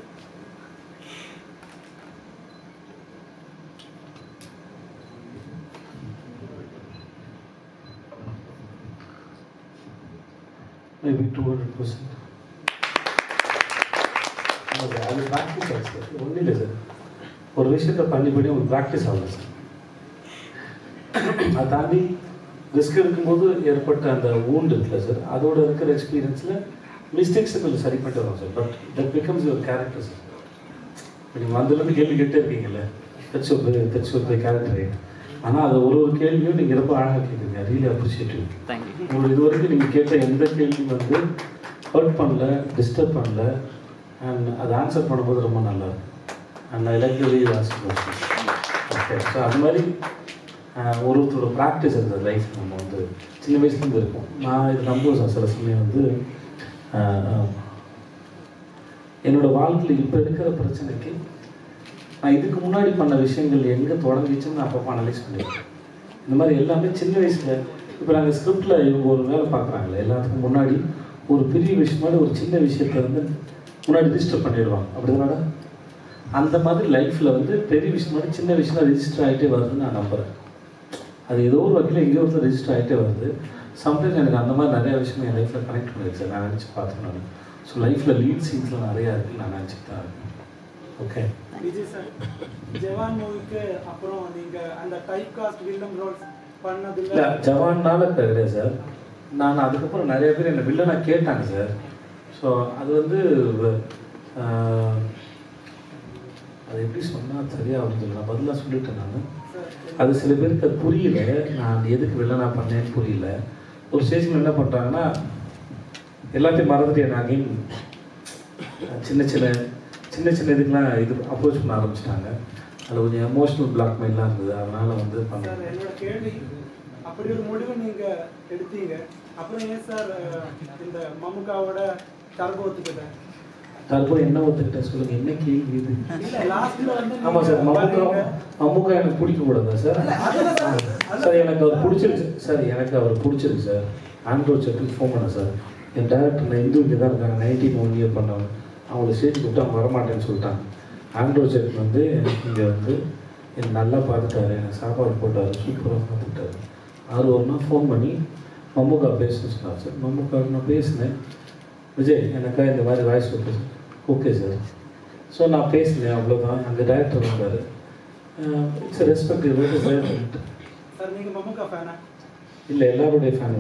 maybe 200%. ஆமாம் சார் அது ப்ராக்டிஸ் ஆகுது சார் ஒன்றும் இல்லை சார் ஒரு விஷயத்தை பண்ணி பண்ணி உங்களுக்கு ப்ராக்டிஸ் ஆகல சார் அதை தாண்டி ரிஸ்க் எடுக்கும்போது ஏற்பட்ட அந்த ஊண்டு இருக்குல்ல சார் அதோட இருக்கிற எக்ஸ்பீரியன்ஸில் மிஸ்டேக்ஸை கொஞ்சம் சரி பண்ணிட்டு வரோம் sir but that becomes your character sir இப்போ நீங்கள் வந்ததுலேருந்து கேள்வி கேட்டே இருக்கீங்கல்ல தட்ஸ் ஒரு தட்ஸ் ஒரு கேரக்டர் ஆனால் அது ஒரு ஒரு கேள்வியும் நீங்கள் ரொம்ப அழகாக கேட்குறீங்க ரியலி அப்ரிஷியேட்டிவ் தேங்க்யூ உங்களுக்கு இது வரைக்கும் நீங்கள் கேட்ட எந்த கேள்வி வந்து ஹர்ட் பண்ணல டிஸ்டர்ப் பண்ணல அண்ட் அதை ஆன்சர் பண்ணும்போது ரொம்ப நல்லா இருக்கு and I like you okay so அது மாதிரி ஆஹ், ஒரு ஒருத்தரோட ப்ராக்டிஸ் இருந்தது லைஃப் நம்ம வந்து சின்ன வயசுலேருந்து இருக்கும் நான் இது நம்புவேன் சார் சில சமயம் வந்து ஆஹ், என்னோட வாழ்க்கையில் இப்போ இருக்கிற பிரச்சனைக்கு நான் இதுக்கு முன்னாடி பண்ண விஷயங்கள் எங்கே தொடங்கிச்சுன்னு நான் அப்பப்போ அனலைஸ் பண்ணியிருக்கேன் இந்த மாதிரி எல்லாமே சின்ன வயசில் இப்போ நாங்கள் ஸ்கிரிப்டில் இவங்க ஒரு வேலை பார்க்குறாங்களே எல்லாத்துக்கும் முன்னாடி ஒரு பெரிய விஷயம் மாதிரி ஒரு சின்ன விஷயத்தை வந்து முன்னாடி ரிஜிஸ்டர் பண்ணிடுவாங்க அப்படிதானடா அந்த மாதிரி லைஃப்பில் வந்து பெரிய விஷயம் மாதிரி சின்ன விஷயம் ரிஜிஸ்டர் ஆகிட்டே வருதுன்னு நான் நம்புகிறேன் அது ஏதோ ஒரு வகையில் எங்கேயோ ஒருத்தர் ரிஜிஸ்டர் ஆகிட்டே வருது சம்டைம்ஸ் எனக்கு அந்த மாதிரி நிறைய விஷயம் என் லைஃப்பில் கனெக்ட் பண்ணிருக்கு சார் நான் நினச்சி பார்த்தேன் நான் ஸோ லைஃப்பில் லீட் சீன்ஸ்லாம் நிறையா இருக்குது நான் நினச்சிட்டு தான் இருக்கேன் ஓகே விஜய் சார் ஜவான் மூவிக்கு அப்புறம் நீங்க அந்த டைப் காஸ்ட் வில்லம் ரோல்ஸ் பண்ணதில்ல இல்லை ஜவான்னால கிடையாது சார் நான் அதுக்கப்புறம் நிறைய பேர் என்னை வில்லனா கேட்டாங்க சார் ஸோ அது வந்து ஆஹ், அது எப்படி சொன்னால் சரியாக வருது நான் பதிலாக சொல்லிட்டேன் நான் அது சில பேருக்கு அது புரியல நான் எதுக்கு வில்லனா பண்ணேன்னு புரியல ஒரு ஸ்டேஜில் என்ன பண்ணுறாங்கன்னா எல்லாத்தையும் மறந்துட்டு நான் again சின்ன சின்ன சின்ன சின்ன இதுக்கெலாம் இது அப்ரோச் பண்ண ஆரம்பிச்சிட்டாங்க அதில் கொஞ்சம் எமோஷ்னல் பிளாக்மெயிலாம் இருந்தது அதனால் வந்து சார் பண்ணேன் என்னோட கேள்வி அப்படி ஒரு முடிவு நீங்க எடுத்தீங்க அப்புறம் ஏன் சார் அஹ், இந்த மம்முக்காவோட டர்போ ஒத்துக்கிட்டேன் தற்போ என்ன ஒத்துக்கிட்டேன் சொல்லுங்க என்ன கேள்வி இது இல்ல லாஸ்ட்ல வந்து ஆமா சார் நீங்க மம்முக்கா பண்ணீங்க. மம்முக்கா எனக்கு பிடிக்க கூடாதா சார் சார் எனக்கு அவர் பிடிச்சிருக்கு சார் எனக்கு அவர் பிடிச்சிருக்கு சார் ஆண்ட்ரோ செட்டுக்கு ஃபோன் பண்ணேன் சார் என் டேரக்டர் நான் இந்து இங்கே தான் இருக்காங்க நைன்டீன் ஒன் இயர் பண்ணவங்க அவங்கள ஸ்டேஜ் கூப்பிட்டு அவங்க வரமாட்டேன்னு சொல்லிட்டாங்க ஆண்ட்ரோ செட் வந்து எனக்கு இங்கே வந்து என்னை நல்லா பார்த்துட்டாரு எனக்கு சாப்பாடு போட்டார் சூப்பராக பார்த்துட்டாரு ஆறு ஒரு நாள் ஃபோன் பண்ணி மம்முக்கா பேசணும்னு சொன்னார் சார் மம்முக்கா நான் பேசினேன் விஜய் எனக்கா இந்த மாதிரி voice okay okay sir so நான் பேசினேன் அவ்வளோதான் அங்கே டேரக்டர் வந்தார் it's respect okay sir sir நீங்க மம்முக்கா ஃபேனா இல்லை எல்லாருடைய ஃபேன்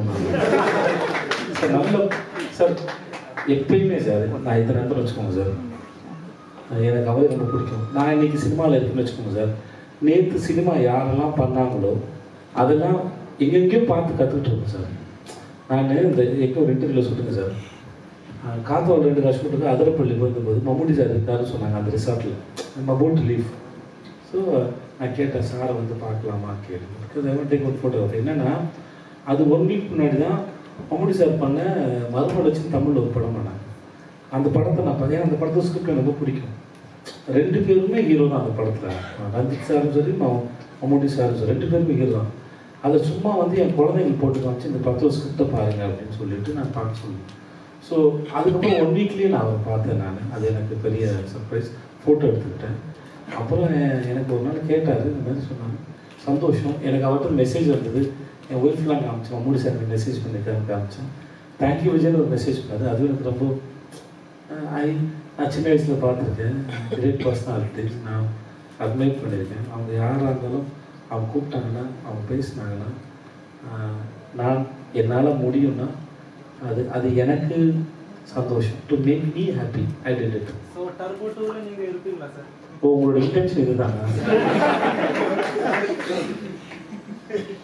சார் நல்ல சார் எப்பயுமே சார் நான் இத்தனை நம்பர் வச்சுக்கோங்க சார் எனக்கு அவரை ரொம்ப பிடிக்கும் நான் இன்னைக்கு சினிமாவில் இருக்குன்னு வச்சுக்கோங்க சார் நேற்று சினிமா யாரெல்லாம் பண்ணாங்களோ அதெல்லாம் எங்கெங்கேயோ பார்த்து கற்றுக்கிட்டு இருக்கேன் சார் நான் இந்த எங்கே ஒரு இன்டர்வியூவில் சொல்லுங்க சார் காத்தோட ரெண்டு காசு போட்டு அதிரப்பள்ளி போயிருக்கும்போது மம்முடி சார் இருக்காருன்னு சொன்னாங்க அந்த ரிசார்ட்டில் நம்ம போட் லீவ் ஸோ நான் கேட்டேன் சாரை வந்து பார்க்கலாமா கேட்டேன் பிகாஸ் ஐ டேக் ஒரு ஃபோட்டோ என்னென்னா அது ஒன் வீக் முன்னாடி தான் மம்முடி சார் பண்ண மறுமலர்ச்சி தமிழில் ஒரு படம் பண்ணாங்க அந்த படத்தை நான் பார்த்தேன் ஏன்னா அந்த படத்தை ஸ்கிரிப்ட் எனக்கு ரொம்ப பிடிக்கும் ரெண்டு பேருமே ஹீரோ தான் அந்த படத்தில் ரஞ்சித் சாரும் சரி ம- மம்முட்டி சாரும் சரி ரெண்டு பேருமே ஹீரோ தான் அதை சும்மா வந்து என் குழந்தைங்களுக்கு போட்டு காமிச்சு இந்த படத்தோட ஸ்கிரிப்டை பாருங்க அப்படின்னு சொல்லிட்டு நான் பார்க்க சொன்னேன் ஸோ அதுக்கப்புறம் ஒன் வீக்லேயே நான் அவரை பார்த்தேன் நான் அது எனக்கு பெரிய சர்ப்ரைஸ் ஃபோட்டோ எடுத்துக்கிட்டேன் அப்புறம் எ- எனக்கு ஒரு நாள் கேட்டார் இந்த மாதிரி சொன்னாங்க சந்தோஷம் எனக்கு அவர்கிட்ட மெசேஜ் வந்தது என் ஒய்ஃப்லாம் காமிச்சேன் மம்முடி சார் எனக்கு மெசேஜ் பண்ணியிருக்காருன்னு காமிச்சேன் தேங்க்யூ விஜய்னு ஒரு மெசேஜ் பண்ணாரு அது எனக்கு ரொம்ப ஐ நான் சின்ன வயசில் பார்த்துருக்கேன் கிரேட் பர்சனாலிட்டிஸ் நான் அட்மைட் பண்ணியிருக்கேன் அவங்க யாராக இருந்தாலும் அவங்க கூப்பிட்டாங்கன்னா அவங்க பேசினாங்கன்னா ஆஹ், நான் என்னால் முடியும்னா அது அது எனக்கு சந்தோஷம் to make me happy I did it so Turbo டூவில் நீங்க இருப்பீங்களா சார் இப்போ உங்களோட இன்டென்ஷன் இதுதாங்க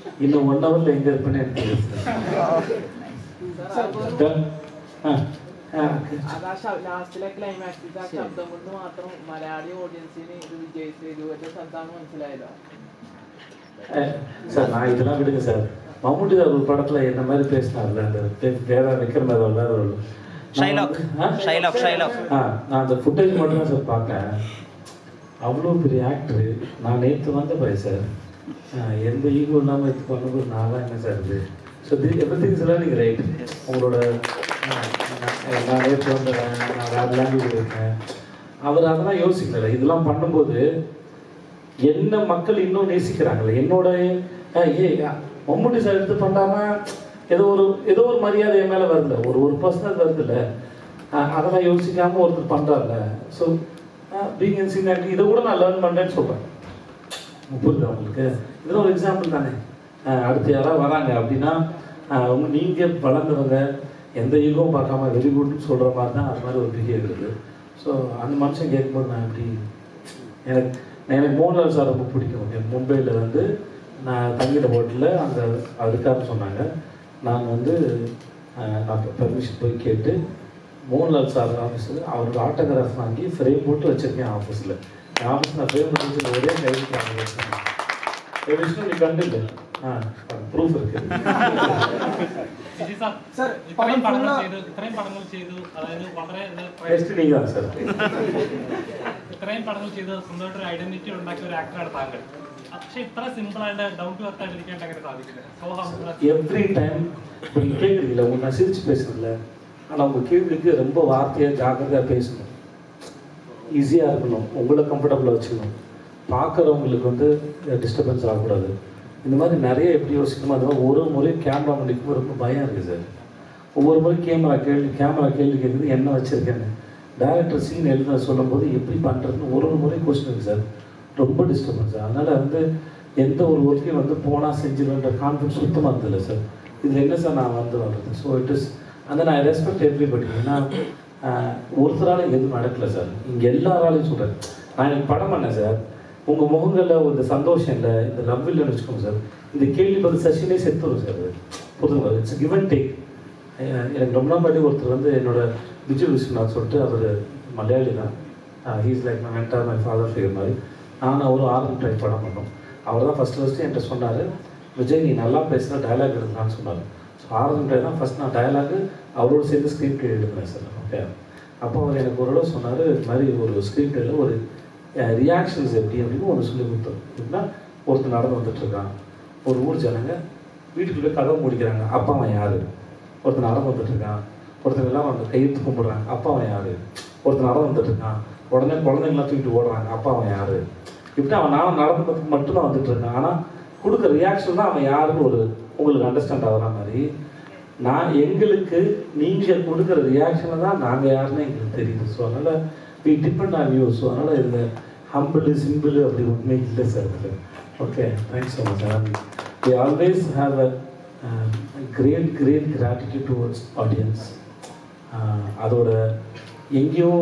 இன்னும் ஒன் ஹவரில் எங்கே இருப்பேன்னு எனக்கு தெரியுது சார் Done? ஆ അത് ആ ലാസ്റ്റിലെ ക്ലൈമാക്സിൽ ആ ശബ്ദം കൊണ്ട് മാത്രം മലയാളി ഓഡിയൻസിന് ഇത് വിജയ് സേതുവിന്റെ ശബ്ദമാണ് മനസ്സിലായല്ലോ அஹ் சார் நான் இதெல்லாம் விடுங்க சார் மம்முட்டி சார் ஒரு படத்துல என்ன மாதிரி பேசினார்ல அந்த பே- வேற விக்ரம் வேற வேற ஒரு ஷைலாக் ஷைலாக் ஷைலாக் ஆ நான் அந்த ஃபுட்டேஜ் மட்டும் தான் சார் பார்த்தேன் அவ்வளோ பெரிய ஆக்டர் நான் நேற்று வந்த பய சார் ஆஹ் எந்த ஈகோ இல்லாமல் இது பண்ண நான்லாம் என்ன சார் இது so the every things learning right உங்களோட ஆஹ் நான் நான் நேற்று வந்தேன் நான் வேறு லாங்குவேஜ் இருக்கேன் அவர் அதெல்லாம் யோசிக்கல இதெல்லாம் பண்ணும்போது என்ன மக்கள் இன்னும் நேசிக்கிறாங்கல்ல என்னோட அஹ், ஏய் மம்முட்டி சார் எடுத்து பண்ணாம ஏதோ ஒரு ஏதோ ஒரு மரியாதை என் மேல வருதுல்ல ஒரு ஒரு பர்சனல் வருதுல்ல அஹ், அதெல்லாம் யோசிக்காம ஒருத்தர் பண்றாருல ஸோ பீங் இன் சீனியாரிட்டி இதை கூட நான் லேர்ன் பண்ணேன்னு சொல்றேன் புரியுதா உங்களுக்கு இதெல்லாம் ஒரு எக்ஸாம்பிள் தானே அஹ், அடுத்து யாராவது வராங்க அப்படின்னா அஹ், உங்க நீங்க வளர்ந்தவங்க எந்த ஈகோவும் பார்க்காம வெரி குட்னு சொல்ற மாதிரி தான் அது மாதிரி ஒரு பிஹேவியர் இருக்குது ஸோ அந்த மனுஷன் கேட்கும்போது நான் எப்படி எனக்கு எனக்கு மோகன்லால் சார் ரொம்ப பிடிக்கும் எனக்கு மும்பையில் வந்து நான் தங்கிட்ட ஹோட்டலில் அந்த அதுக்காக சொன்னாங்க நான் வந்து அஹ், நான் பெர்மிஷன் போய் கேட்டு மோகன்லால் சார் ஆஃபீஸில் அவருக்கு ஆட்டோகிராஃப் வாங்கி ஃப்ரேம் போட்டு வச்சுருக்கேன் ஆஃபீஸில் என் ஆஃபீஸ் நான் ஃப்ரேம் போட்டு வச்சிருக்க ஒரே கைது ஒரு விஷயம் நீ கண்டில்ல ஆ ப்ரூஃப் இருக்கு വിജയ് സാർ സാർ, ഇത്രയും പടം പടങ്ങൾ full- ചെയ്തു ഇത്രയും പടങ്ങൾ ചെയ്തു അതായത് വളരെ ഇത് നെക്സ്റ്റ് നീ தான் சார் ഇത്രയും പടങ്ങൾ ചെയ്ത് സ്വന്തമായിട്ട് ഒരു ഐഡന്റിറ്റി ഉണ്ടാക്കിയ ഒരു ആക്ടറാണ് താങ്കൾ പക്ഷെ ഇത്ര സിമ്പിൾ ആയിട്ട് ഡൗൺ ടു എർത്ത് ആയിട്ടിരിക്കാൻ എങ്ങനെ സാധിക്കുന്നത് സോ ഹംബിൾ எவ்ரி டைம் இப்போ நீங்கள் கேட்குறீங்களா உங்க நான் சிரிச்சு பேசுறதில்ல ஆனால் உங்கள் கேள்விக்கு ரொம்ப வார்த்தையாக ஜாக்கிரதையாக பேசணும் ஈஸியாக இருக்கணும் உங்களை கம்ஃபர்டபுளாக வச்சுக்கணும் பார்க்குறவங்களுக்கு வந்து டிஸ்டர்பன்ஸ் ஆகக்கூடாது இந்த மாதிரி நிறைய எப்படி யோசிக்கணுமோ அது மாதிரி ஒரு முறை கேமரா முடிக்கும்போது ரொம்ப பயம் இருக்குது சார் ஒவ்வொரு முறை கேமரா கேள்வி கேமரா கேள்வி கேட்குறது என்ன வச்சுருக்கேன்னு டேரக்டர் சீன் எழுத சொல்லும்போது எப்படி பண்ணுறதுன்னு ஒரு ஒரு முறை கொஸ்டின் இருக்குது சார் ரொம்ப டிஸ்டர்பன்ஸ் அதனால் வந்து எந்த ஒரு ஒர்க்கையும் வந்து போனால் செஞ்சிருவேன்ற கான்ஃபிடன்ஸ் சுத்தமாக இருந்ததில்ல சார் இதில் என்ன சார் நான் வந்து வர்றது ஸோ இட் இஸ் அந்த நான் ரெஸ்பெக்ட் எவ்ரிபடி ஏன்னா ஆஹ், ஒருத்தரால இங்க எதுவும் நடக்கல சார் இங்கே எல்லாராலையும் சொல்கிறேன் நான் எனக்கு படம் பண்ணேன் சார் உங்கள் முகங்களில் ஒரு சந்தோஷம் இல்லை இந்த லவ் இல்லைன்னு வச்சுக்கோங்க சார் இந்த கேள்வி பதில் செஷனே செத்துரும் சார் அது புரிதுங்களா இட்ஸ் கிவ் அண்ட் டேக் எனக்கு ரொம்ப நாள் முன்னாடி ஒருத்தர் வந்து என்னோட விஜய் விஸ்வநாத் சொல்லிட்டு அவர் மலையாளி தான் he's like my mentor my father figure மாதிரி நான் அவரும் ஆர்வம் ட்ரை படம் பண்ணோம் அவர் தான் ஃபஸ்ட்டு ஃபஸ்ட்டு என்கிட்ட சொன்னார் விஜய் நீ நல்லா பேசுகிற டயலாக் எழுதுனான்னு சொன்னார் ஸோ ஆர்வம் ட்ரை தான் ஃபஸ்ட் நான் டயலாக் அவரோட சேர்ந்து ஸ்கிரிப்ட் எழுதுனேன் சார் ஓகே அப்போ அவர் எனக்கு ஒரு தடவை சொன்னார் இது மாதிரி ஒரு ஸ்கிரிப்டில் ஒரு ரியாக்ஷன்ஸ் எப்படி அப்படின்னு ஒன்று சொல்லி கொடுத்தோம் எப்படின்னா ஒருத்தர் நடந்து வந்துட்டு இருக்கான் ஒரு ஊர் ஜனங்க வீட்டுக்குள்ளே கதவை முடிக்கிறாங்க அப்பா அவன் யாரு ஒருத்தர் நடந்து வந்துட்டு இருக்கான் ஒருத்தர் எல்லாம் வந்து கையெழுத்து கும்பிடுறாங்க அப்பா அவன் யாரு ஒருத்தர் நடந்து வந்துட்டு இருக்கான் உடனே குழந்தைங்களாம் தூக்கிட்டு ஓடுறாங்க அப்பா அவன் யாரு இப்படி அவன் நானும் நடந்ததுக்கு மட்டும்தான் வந்துட்டு இருக்கான் ஆனால் கொடுக்குற ரியாக்ஷன் தான் அவன் யாருன்னு ஒரு உங்களுக்கு அண்டர்ஸ்டாண்ட் ஆகிற மாதிரி நான் எங்களுக்கு நீங்கள் கொடுக்குற ரியாக்ஷனை தான் நாங்கள் யாருன்னு எங்களுக்கு தெரியுது ஸோ அதனால் we depend on you so அதனால் இந்த ஹம்பிள் சிம்பிள் அப்படி ஒன்றுமே இல்லை சார் இதில் okay thanks so much and we always have a great great gratitude towards audience அதோட எங்கேயோ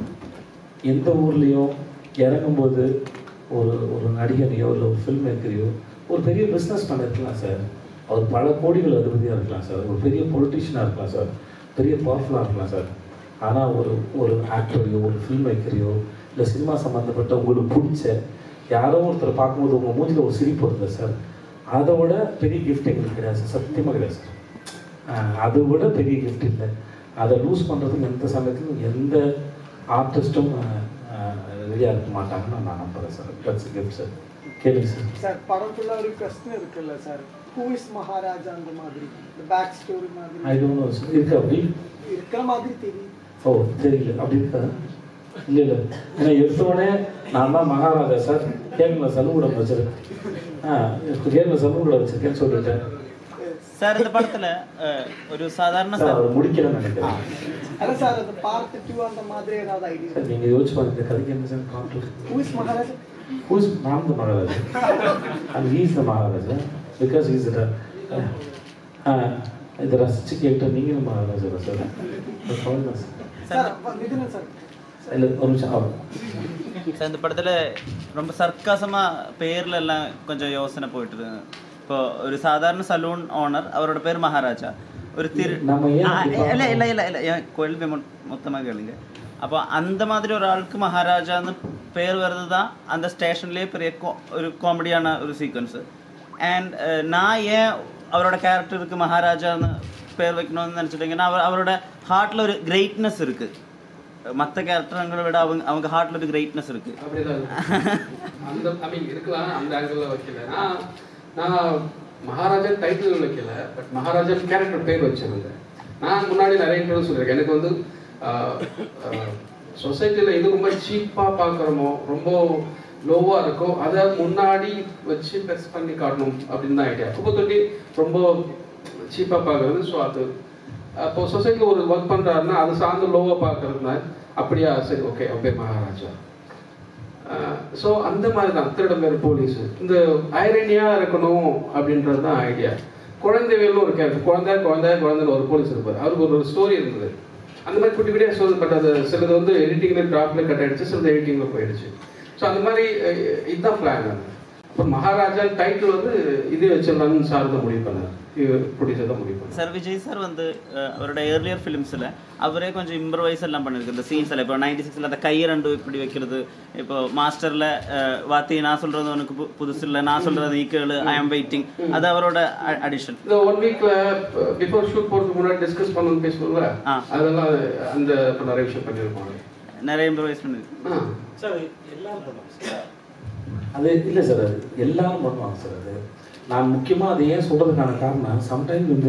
எந்த ஊர்லேயும் இறங்கும்போது ஒரு ஒரு நடிகனையோ இல்லை ஒரு ஃபில்ம் மேக்கரையோ ஒரு பெரிய பிஸ்னஸ் பண்ண இருக்கலாம் சார் அவர் பல கோடிகள் அதிபதியாக இருக்கலாம் சார் ஒரு பெரிய பொலிட்டிஷியனாக இருக்கலாம் சார் பெரிய பவர்ஃபுல்லாக இருக்கலாம் சார் ஆனால் ஒரு ஒரு ஆக்டரையோ ஒரு ஃபில்ம் மேக்கரையோ இல்லை சினிமா சம்மந்தப்பட்ட உங்களுக்கு பிடிச்ச யாரோ ஒருத்தர் பார்க்கும்போது உங்கள் மூஞ்சில் ஒரு சிரிப்பு வருது சார் அதை விட பெரிய கிஃப்ட் எங்களுக்கு கிடையாது சார் சத்தியமாக கிடையாது சார் ஆஹ் அதை விட பெரிய கிஃப்ட் இல்லை அதை லூஸ் பண்ணுறதுக்கு எந்த சமயத்திலும் எந்த ஆர்டிஸ்ட்டும் ரெடியாக இருக்க மாட்டாங்கன்னு நான் நம்புகிறேன் சார் தட்ஸ் கிஃப்ட் சார் கேளுங்க சார் சார் படத்துல ஒரு பிரச்சனை இருக்குல்ல சார் ஹூ இஸ் மகாராஜா அந்த மாதிரி இந்த பேக் ஸ்டோரி மாதிரி ஐ டோன்ட் நோ சார் இருக்கு அப்படி இருக்கிற மாதிரி தெரியும் ஓ தெரியல அப்படி இருக்கா இல்லை இல்லை ஏன்னா எடுத்தோடனே நான் தான் மகாராஜா சார் கேட்கல சல்லுகூடம் வச்சிருக்கேன் ஆ கேட்கல சல்லுகூடம் வச்சிருக்கேன்னு சொல்லிட்டேன் சார் இந்த படத்துல அஹ், ஒரு சாதாரண சார் சார் அவர் முடிக்கலன்னு நினைக்கிறேன் அல்ல சார் அது பார்ட் டூ அந்த மாதிரி ஏதாவது ஐடியா சார் நீங்கள் யோசிச்சு பாருங்க இந்த கதைக்கு என்ன சார் கான்ட்ரூஸ் who is Maharaja Who's I'm the Maharaja? and he's the Maharaja because he's the. Uh, uh, இதை ரசிச்சு கேட்ட நீங்களும் மகாராஜா சார் அவ்வளோதான் சார் சார் மிதுனன் சார் இல்லை ஒரு நிமிஷம் அவர் சார் இந்த படத்துல ரொம்ப சர்க்காசமா பேர்ல எல்லாம் கொஞ்சம் யோசனை போயிட்டு இருக்கு இப்போ ஒரு சாதாரண சலூன் ஓனர் அவரோட பேர் மகாராஜா ஒரு திரு நம்ம ஏன் ஆ, அப்படி இல்ல பார்க்கணும்? இல்ல இல்ல இல்ல என் கேள்வி மொ- மொத்தமா கேளுங்க அப்போ அந்த மாதிரி ஒரு ஆளுக்கு மகாராஜான்னு பேர் வருது தான் அந்த ஸ்டேஷன்லேயே பெரிய co- ஒரு காமெடியான ஒரு சீக்வன்ஸ் அண்ட் நான் ஏன் அவரோட கேரக்டருக்கு மகாராஜான்னு பேர் வைக்கணும்னு நினச்சிட்டிங்கன்னா அவர் அவரோட ஹார்ட்டில் ஒரு கிரேட்னஸ் இருக்கு மற்ற கேரக்டர்களை விட அவங்க அவங்க ஹார்ட்டில் ஒரு கிரேட்னஸ் இருக்கு அப்படிதான் இருக்கு. அந்த ஐ மீன் இருக்கலாம் அந்த ஆங்கிள் வைக்கல நான் நான் மகாராஜன் டைட்டில் வைக்கல பட் மகாராஜன் கேரக்டர் பேர் வச்சிருந்தேன் நான் முன்னாடி நிறைய இன்டர்வியூ சொல்லியிருக்கேன் எனக்கு வந்து சொசைட்டியில் இது ரொம்ப சீப்பாக பார்க்குறோமோ ரொம்ப லோவாக இருக்கோ அதை முன்னாடி வச்சு பெஸ்ட் பண்ணி காட்டணும் அப்படின்னு தான் ஐடியா குப்பை தொட்டி ரொம்ப சீப்பாக பார்க்குறது ஸோ அது அப்போ சொசைட்டியில் ஒரு ஒர்க் பண்ணுறாருன்னா அது சார்ந்து லோவாக பார்க்கறதுனால அப்படியா சரி ஓகே அப்படியே மகாராஜா ஸோ அந்த மாதிரி தான் திருடம்பேர் போலீஸ் இந்த ஐரனியாக இருக்கணும் அப்படின்றது தான் ஐடியா குழந்தைவேல்னு ஒரு கேரக்டர் குழந்தை குழந்தை குழந்தைன்னு ஒரு போலீஸ் இருப்பார் அவருக்கு ஒரு ஒரு ஸ்டோரி இருந்தது அந்த மாதிரி குட்டி குட்டியாக ஸ்டோரி பட் அது சிலது வந்து எடிட்டிங்கில் ட்ராப்ல கட் ஆயிடுச்சு சிலது எடிட்டிங்கில் போயிடுச்சு ஸோ அந்த மாதிரி அஹ், இதுதான் பிளான் இப்போ மகாராஜா டைட்டில் வந்து இதே வச்சிடலாம்னு சார் தான் முடிவு பண்ணார் இது ப்ரொடியூசர் தான் முடிவு பண்ணார் சார் விஜய் சார் வந்து அஹ், அவரோட ஏர்லியர் ஃபிலிம்ஸில் அவரே கொஞ்சம் இம்ப்ரவைஸ் எல்லாம் பண்ணிருக்கு இந்த சீன்ஸில் இப்போ நைன்டி சிக்ஸில் அந்த கையை ரெண்டு இப்படி வைக்கிறது இப்போ மாஸ்டரில் வாத்தி நான் சொல்கிறது உனக்கு பு- புதுசு இல்லை நான் சொல்கிறது ஈக்குவல் ஐ ஆம் வெயிட்டிங் அது அவரோட அடிஷன் இந்த ஒன் வீக்ல பிஃபோர் ஷூட் போறதுக்கு முன்னாடி டிஸ்கஸ் பண்ணணும்னு பேசுவோம்ல அதெல்லாம் அந்த இப்ப நிறைய விஷயம் பண்ணிருப்பாங்க நிறைய இம்ப்ரவைஸ் பண்ணிருக்கு சார் எல்லாரும் பண்ணுவாங்க சார் அது இல்லை சார் அது எல்லாரும் பண்ணுவாங்க சார் அது நான் முக்கியமாக அதை ஏன் சொல்கிறதுக்கான காரணம் சம்டைம் வந்து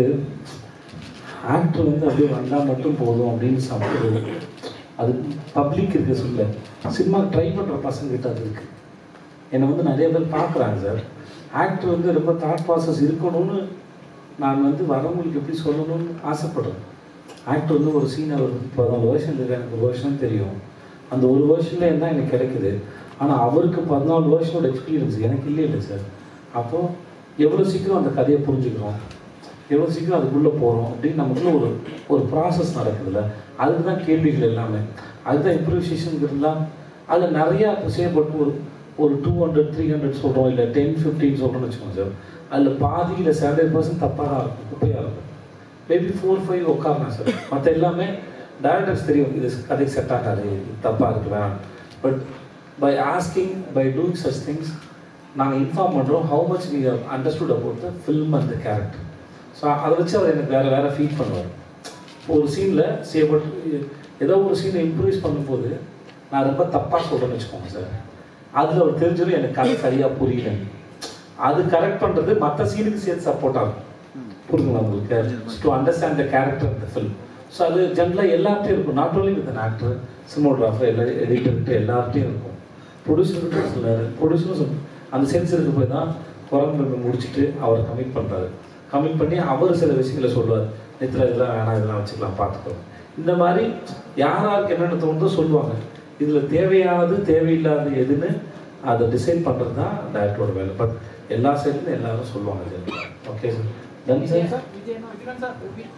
ஆக்டர் வந்து அப்படியே வந்தால் மட்டும் போதும் அப்படின்னு சாப்பிடுறது அது பப்ளிக் இருக்க சொல்ல சினிமா ட்ரை பண்ணுற பசங்கிட்ட அது இருக்குது என்னை வந்து நிறைய பேர் பார்க்குறாங்க சார் ஆக்டர் வந்து ரொம்ப தாட் ப்ராசஸ் இருக்கணும்னு நான் வந்து வரவங்களுக்கு எப்படி சொல்லணும்னு ஆசைப்படுறேன் ஆக்டர் வந்து ஒரு சீனை ஒரு பதினாலு வருஷம் இருக்கு எனக்கு ஒரு வருஷம் தெரியும் அந்த ஒரு வருஷத்துல தான் எனக்கு கிடைக்குது ஆனால் அவருக்கு பதினாலு வருஷத்தோட எக்ஸ்பீரியன்ஸ் எனக்கு இல்லை இல்லை சார் அப்போது எவ்வளோ சீக்கிரம் அந்த கதையை புரிஞ்சுக்கிறோம் எவ்வளோ சீக்கிரம் அதுக்குள்ளே போகிறோம் அப்படின்னு நமக்குள்ள ஒரு ஒரு ப்ராசஸ் நடக்குதுல்ல அதுக்கு தான் கேள்விகள் எல்லாமே அதுதான் இம்ப்ரூவைசேஷனுங்கிறதுலாம் அதில் நிறையா செய்யப்பட்டு ஒரு ஒரு டூ ஹண்ட்ரட் த்ரீ ஹண்ட்ரட் சொல்கிறோம் இல்லை டென் ஃபிஃப்டின் சொல்கிறோம்னு வச்சுக்கோங்க சார் அதில் பாதி இல்லை செவன்டி பர்சன்ட் தப்பாக தான் இருக்கும் குப்பையாக இருக்கும் மேபி ஃபோர் ஃபைவ் உட்காரலாம் சார் மற்ற எல்லாமே டேரக்டர்ஸ் தெரியும் இது கதைக்கு செட் ஆகாது இது தப்பாக இருக்கு வேணாம் but by asking by doing such things நாங்கள் இன்ஃபார்ம் பண்ணுறோம் how much we understood about the film and the character so அதை வச்சு அவர் எனக்கு வேறு வேறு ஃபீட் பண்ணுவார் ஒரு சீனில் செய்யப்பட்டு ஏதோ ஒரு சீனை இம்ப்ரூவைஸ் பண்ணும்போது நான் ரொம்ப தப்பாக சொல்கிறேன்னு வச்சுக்கோங்க சார் அதில் அவர் தெரிஞ்சதும் எனக்கு கதை சரியாக புரியல அது கரெக்ட் பண்ணுறது மற்ற சீனுக்கு சேர்த்து சப்போர்ட் ஆகும் புரியுங்களா உங்களுக்கு to understand the character of the film so அது ஜென்ரலாக எல்லார்ட்டையும் இருக்கும் not only with actor cinematographer எல்லா எடிட்டர்கிட்ட எல்லார்ட்டையும் இருக்கும் ப்ரொடியூசர்கிட்ட சொல்லாரு ப்ரொடியூசரும் சொல் அந்த சென்ஸ் இருக்க போய் தான் குரங்கு முடிச்சுட்டு அவர் கமிட் பண்ணுறாரு கமிட் பண்ணி அவர் சில விஷயங்களை சொல்லுவார் நித்திர இதெல்லாம் வேணாம் இதெல்லாம் வச்சுக்கலாம் பார்த்துக்கோ இந்த மாதிரி யார் யாருக்கு என்னென்ன தோணுதோ சொல்லுவாங்க இதில் தேவையானது தேவையில்லாதது எதுன்னு அதை டிசைட் பண்ணுறது தான் டேரக்டரோட வேலை பட் எல்லா சைட்லையும் எல்லாரும் சொல்லுவாங்க okay sir done sir sir Vijay Vikram sir வி-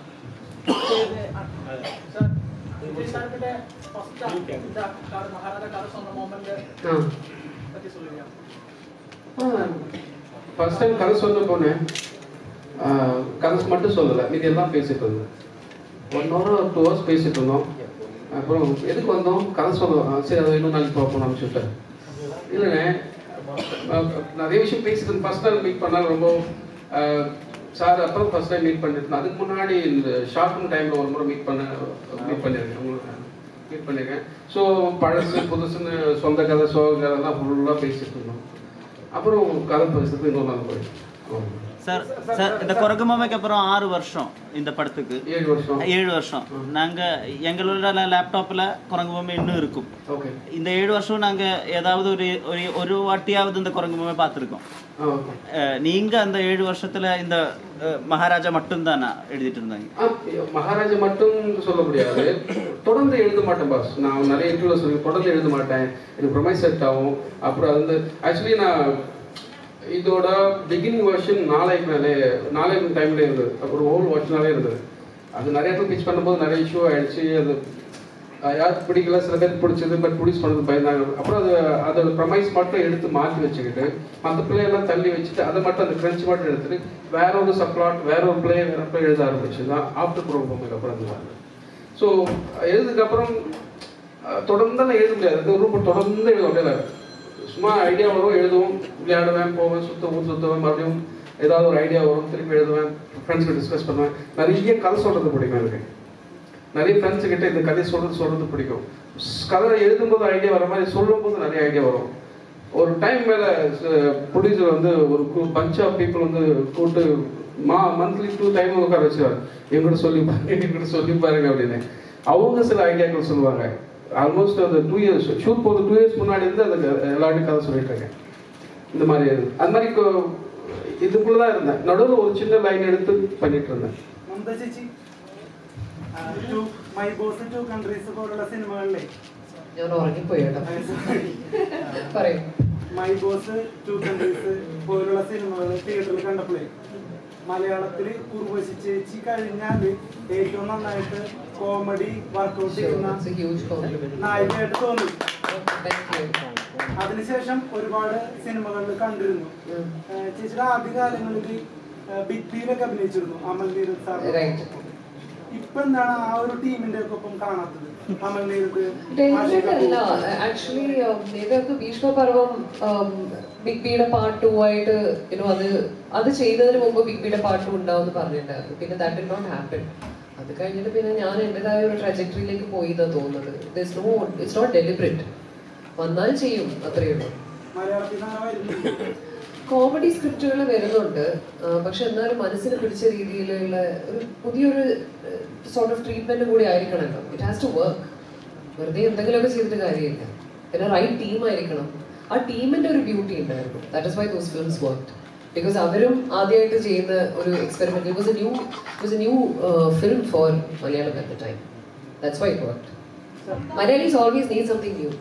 விஜய் சார் விஜய் சார் கிட்ட ஃபர்ஸ்ட் இந்த கதை மகாராஜா கதை சொன்ன மொமெண்ட் பத்தி சொல்லுங்க ஃபர்ஸ்ட் டைம் கதை சொல்ல போனேன் ஆஹ், கதை மட்டும் சொல்லலை மீதி எல்லாம் பேசிட்டு இருந்தேன் ஒன் ஹவர் டூ ஹவர்ஸ் பேசிட்டு இருந்தோம் அப்புறம் எதுக்கு வந்தோம் கதை சொல்ல ஆ, சரி அதை இன்னும் நாளைக்கு பார்ப்போம் அனுப்பிச்சுட்டேன் இல்லைண்ணே அஹ், நிறைய விஷயம் பேசிட்டு ஃபர்ஸ்ட் டைம் மீட் பண்ணால் ரொம்ப சார் அப்புறம் ஃபர்ஸ்ட் டைம் மீட் பண்ணிட்டு இருந்தேன். அதுக்கு முன்னாடி இந்த ஷார்ட் டைமில் ஒரு முறை மீட் பண்ண மீட் பண்ணியிருக்கேன் உங்களுக்கு மீட் பண்ணியிருக்கேன் ஸோ பழசு புதுசுன்னு சொந்த கதை சோக கதைலாம் ஃபுல்லாக பேசிட்டு இருந்தோம் அப்புறம் கதை பேசுறது இன்னொரு நாள் போயிடும் சார் சார் இந்த குரங்குமாமைக்கு அப்புறம் ஆறு வருஷம் இந்த படத்துக்கு ஏழு வருஷம் ஏழு வருஷம் நாங்க எங்களோட லேப்டாப்ல குரங்குமாமை இன்னும் இருக்கும் ஓகே இந்த ஏழு வருஷம் நாங்க ஏதாவது ஒரு ஒரு ஒரு வாட்டியாவது இந்த குரங்குமாமை பார்த்துருக்கோம் ஓகே நீங்க அந்த ஏழு வருஷத்துல இந்த அஹ், மகாராஜா மட்டும்தானா எழுதிட்டு இருந்தாங்க ஆ, மகாராஜா மட்டும் சொல்ல முடியாது தொடர்ந்து எழுத மாட்டேன் பாஸ் நான் நிறைய இன்டர்வியூ சொல்லி தொடர்ந்து எழுத மாட்டேன் எனக்கு ப்ரொமைஸ் செட் ஆகும் அப்புறம் அது வந்து ஆக்சுவலி நான் இதோட பிகினிங் வெர்ஷன் நாளைக்கு மேலே நாளைக்கு டைம்ல இருந்தது ஒரு ஹோல் வெர்ஷனாலே இருந்தது அது நிறைய இடத்துல பிச் பண்ணும்போது நிறைய இஷ்யூ ஆயிடுச்சு அது அஹ் யாருக்கு பிடிக்கல சில பேருக்கு பிடிச்சது பட் ப்ரொடியூஸ் பண்ணது பயந்தாங்க அப்புறம் அது அதோட ப்ரமைஸ் மட்டும் எடுத்து மாற்றி வச்சுக்கிட்டு மற்ற பிளே எல்லாம் தள்ளி வச்சுட்டு அதை மட்டும் அந்த கிரன்ச் மட்டும் எடுத்துட்டு வேற ஒரு சப்ளாட் வேற ஒரு பிளே வேற பிளே எழுத ஆரம்பிச்சு தான் ஆஃப்டர் ப்ரோக்ராமுக்கு அப்புறம் இருந்தாங்க ஸோ எழுதுக்கப்புறம் அஹ், தொடர்ந்து எழுத முடியாது இது ரொம்ப தொடர்ந்து எழுத அப்படியே சும்மா ஐடியா வரும் எழுதுவோம் விளையாடுவேன் போவேன் சுத்த ஊர் சுற்றுவேன் மறுபடியும் ஏதாவது ஒரு ஐடியா வரும் திருப்பி எழுதுவேன் ஃப்ரெண்ட்ஸ்கிட்ட டிஸ்கஸ் பண்ணுவேன் நிறைய கதை சொல்றது பிடிக்கும் எனக்கு நிறைய ஃப்ரெண்ட்ஸ் கிட்ட இந்த கதை சொல்றது சொல்றது பிடிக்கும் ஸ்- கதை எழுதும்போது ஐடியா வர மாதிரி சொல்லும்போது நிறைய ஐடியா வரும் ஒரு டைம் மேல ப்ரொடியூசர் வந்து ஒரு பஞ்ச் ஆஃப் பீப்புள் வந்து கூட்டு மா மந்த்லி டூ டைம் உட்கார வச்சுருவார் எங்கிட்ட சொல்லி பாருங்க எங்கிட்ட சொல்லி பாருங்க அப்படின்னு அவங்க சில ஐடியாக்கள் சொல்லுவாங்க ஆல்மோஸ்ட் அந்த டூ இயர்ஸ் ஷூட் போது டூ இயர்ஸ் முன்னாடி இருந்து அந்த எல்லாருமே கதை சொல்லிட்டு இருக்கேன் இந்த மாதிரி அந்த மாதிரி கொ- இதுக்குள்ளதான் இருந்தேன் நடுவில் ஒரு சின்ன லைன் எடுத்து பண்ணிட்டு இருந்தேன் മമത ചേച്ചി to my boss two countries പോലുള്ള സിനിമകളിലെ ഞാൻ ഉറങ്ങിപ്പോയി കേട്ടോ പറയൂ മൈ ബോസ് ടു കൺട്രീസ് പോലുള്ള സിനിമകൾ തിയേറ്ററിൽ കണ്ടപ്പോഴേ മലയാളത്തിൽ ഉർവശി ചേച്ചി കഴിഞ്ഞാൽ ഏറ്റവും നന്നായിട്ട് കോമഡി വർക്കൗട്ട് ചെയ്യുന്ന നായികയായിട്ട് തോന്നി അതിനുശേഷം ഒരുപാട് സിനിമകളിൽ കണ്ടിരുന്നു ഏഹ് ചേച്ചിയുടെ ആദ്യകാലങ്ങളിൽ ബിഗ് ബിയിലൊക്കെ അഭിനയിച്ചിരുന്നു അമൽ നീരത് സാർ ഇപ്പൊ എന്താണ് ആ ഒരു ടീമിന്റെ ഒക്കെ ഒപ്പം കാണാത്തത് അമൽ നീരത് ആഷിക ഡെലിവറിയല്ല കപൂർ. ആക്ച്വലി നേതാക്ക് ഭീഷ്മപർവം ബിഗ് ബിയുടെ പാർട്ട് ടു ആയിട്ട് യുനോ അത് അത് ചെയ്യുന്നതിന് മുമ്പ് ബിഗ് ബിയുടെ പാർട്ട് ടു ഉണ്ടാവും പറഞ്ഞിട്ടുണ്ടായിരുന്നു പിന്നെ ദാറ്റ് ഡിഡ് നോട്ട് ഹാപ്പൻ അത് കഴിഞ്ഞിട്ട് പിന്നെ ഞാൻ എൻ്റെതായ ഒരു ട്രജക്ടറിയിലേക്ക് പോയി എന്നാണ് തോന്നുന്നത് it's no it's not deliberate വന്നാൽ ചെയ്യും അത്രയേ ഉള്ളൂ മലയാളത്തിൽ നിന്ന് അങ്ങനെ വരുന്നുണ്ട് കോമഡി സ്ക്രിപ്റ്റുകൾ വരുന്നുണ്ട് ആ, പക്ഷെ എന്നാലും മനസ്സിന് പിടിച്ച രീതിയിലുള്ള ഒരു പുതിയൊരു സോർട്ട് ഓഫ് ട്രീറ്റ്മെന്റ് കൂടി ആയിരിക്കണമല്ലോ ഇറ്റ് ഹാസ് ടു വർക്ക് വെറുതെ എന്തെങ്കിലുമൊക്കെ ചെയ്തിട്ട് കാര്യമില്ല പിന്നെ റൈറ്റ് ടീം ആയിരിക്കണം ആ ടീമിന്റെ ഒരു ബ്യൂട്ടി ഉണ്ടായിരുന്നു that is why those films work because അവരും ആദ്യമായിട്ട് ചെയ്യുന്ന ഒരു experiment it was a new it was a new film for Malayalam at the time that's why it work Malayalis always need something new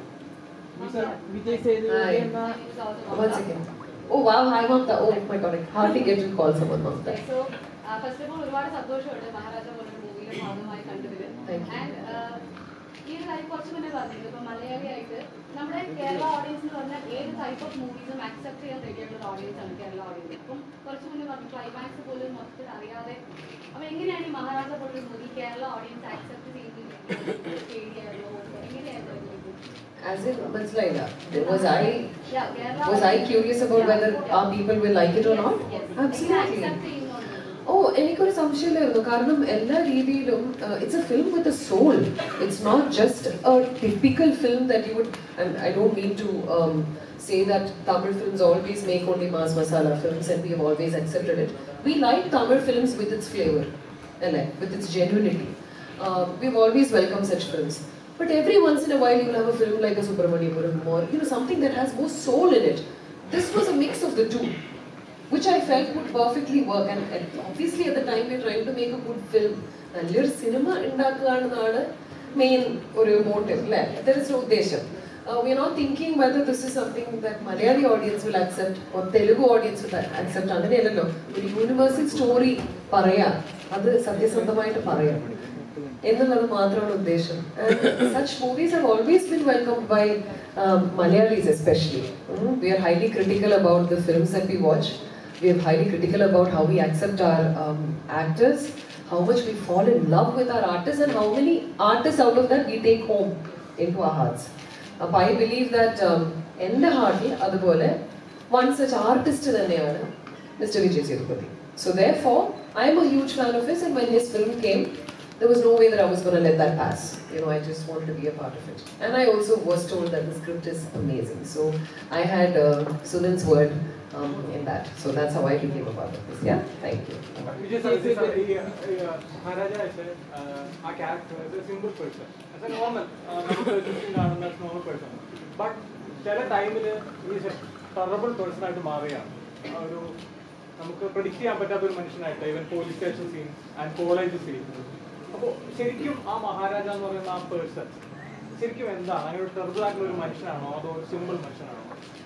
Vijay Sethupathi എന്ന One second. Oh wow, hi Mamta. Oh my god, I hardly get to call someone Mamta. So first of all ഒരുപാട് സന്തോഷമുണ്ട് മഹാരാജ പോലൊരു മൂവിയുടെ ഭാഗമായി കണ്ടതിൽ Thank you. ആൻഡ് ഈ ഒരു കാര്യം കുറച്ച് മുന്നേ പറഞ്ഞിരുന്നു ഇപ്പൊ മലയാളിയായിട്ട് നമ്മുടെ കേരള ഓഡിയൻസ് എന്ന് പറഞ്ഞാൽ ഏത് ടൈപ്പ് ഓഫ് മൂവീസും ആക്സെപ്റ്റ് ചെയ്യാൻ റെഡിയായിട്ടുള്ള ഒരു ഓഡിയൻസ് ആണ് കേരള ഓഡിയൻസ് അപ്പം കുറച്ച് മുന്നേ പറഞ്ഞു ക്ലൈമാക്സ് പോലും മൊത്തത്തിൽ അറിയാതെ അപ്പൊ എങ്ങനെയാണ് ഈ മഹാരാജ പോലൊരു മൂവി കേരള ഓഡിയൻസ് ആക്സെപ്റ്റ് ചെയ്യുന്നത് പേടിയായിരുന്നു എങ്ങനെയായിരുന്നു As in Manslaila, was I Yeah, Kerala was I curious about whether our people will like it or not? Absolutely. ഓ എനിക്കൊരു സംശയമില്ലായിരുന്നു കാരണം എല്ലാ രീതിയിലും it's a film with a soul it's not just a typical film that you would I don't mean to say that Tamil films always make only mass masala films and we have always accepted it. We like Tamil films with its flavor, and with its genuinity. Uh, we've always welcomed such films. But every once in a while you will have a film like a Subramaniapuram or you know something that has more soul in it. This was a mix of the two. which I felt would perfectly work. And, and obviously at the time we're trying to make a good film. നല്ലൊരു സിനിമ ഉണ്ടാക്കുകയാണെന്നാണ് മെയിൻ ഒരു മോട്ടീവ് അല്ലേ ദർ ഇസ് ഉദ്ദേശം we are not thinking whether this is something that Malayali audience will accept or Telugu audience will accept അങ്ങനെയല്ലല്ലോ ഒരു യൂണിവേഴ്സൽ സ്റ്റോറി പറയാം അത് സത്യസന്ധമായിട്ട് പറയാം എന്നുള്ളത് മാത്രമാണ് ഉദ്ദേശം such movies have always been welcome by Malayalis especially we are highly critical about the films that we watch we are highly critical about how we accept our um, actors, how much we fall in love with our artists, and how many artists out of that we take home into our hearts. അപ്പോൾ ഐ ബിലീവ് ദാറ്റ് എൻ്റെ ഹാർട്ടിൽ അതുപോലെ വൺ സച്ച് ആർട്ടിസ്റ്റ് തന്നെയാണ് mister Vijay Sethupathi so therefore I'm a huge fan of his and when his film came there was no way that I was going to let that pass. You know, I just wanted to be a part of it. And I also was told that the script is amazing. So I had uh, Sunil's word um, in that. So that's how I became a part of this. Yeah, thank you. Vijay sir Vijay sir ഈ ഈ, മഹാരാജ ആസ് ആ character as a simple person as a normal നമുക്ക് ചുറ്റും കാണുന്ന നോർമൽ പേഴ്സൺ ബട്ട് ചില ടൈമിൽ ഈ ടെറബിൾ പേഴ്സൺ ആയിട്ട് മാറുകയാണ് ആ ഒരു നമുക്ക് പ്രഡിക്റ്റ് ചെയ്യാൻ പറ്റാത്ത ഒരു മനുഷ്യനായിട്ട് even police station scene and college scene അപ്പോൾ ശരിക്കും ആ മഹാരാജ എന്ന് പറയുന്ന ആ പേഴ്സൺ ശരിക്കും എന്താണ് അങ്ങനെ ഒരു ടെറബിൾ ആയിട്ടുള്ള ഒരു മനുഷ്യനാണോ അതോ ഒരു സിമ്പിൾ മനുഷ്യനാണോ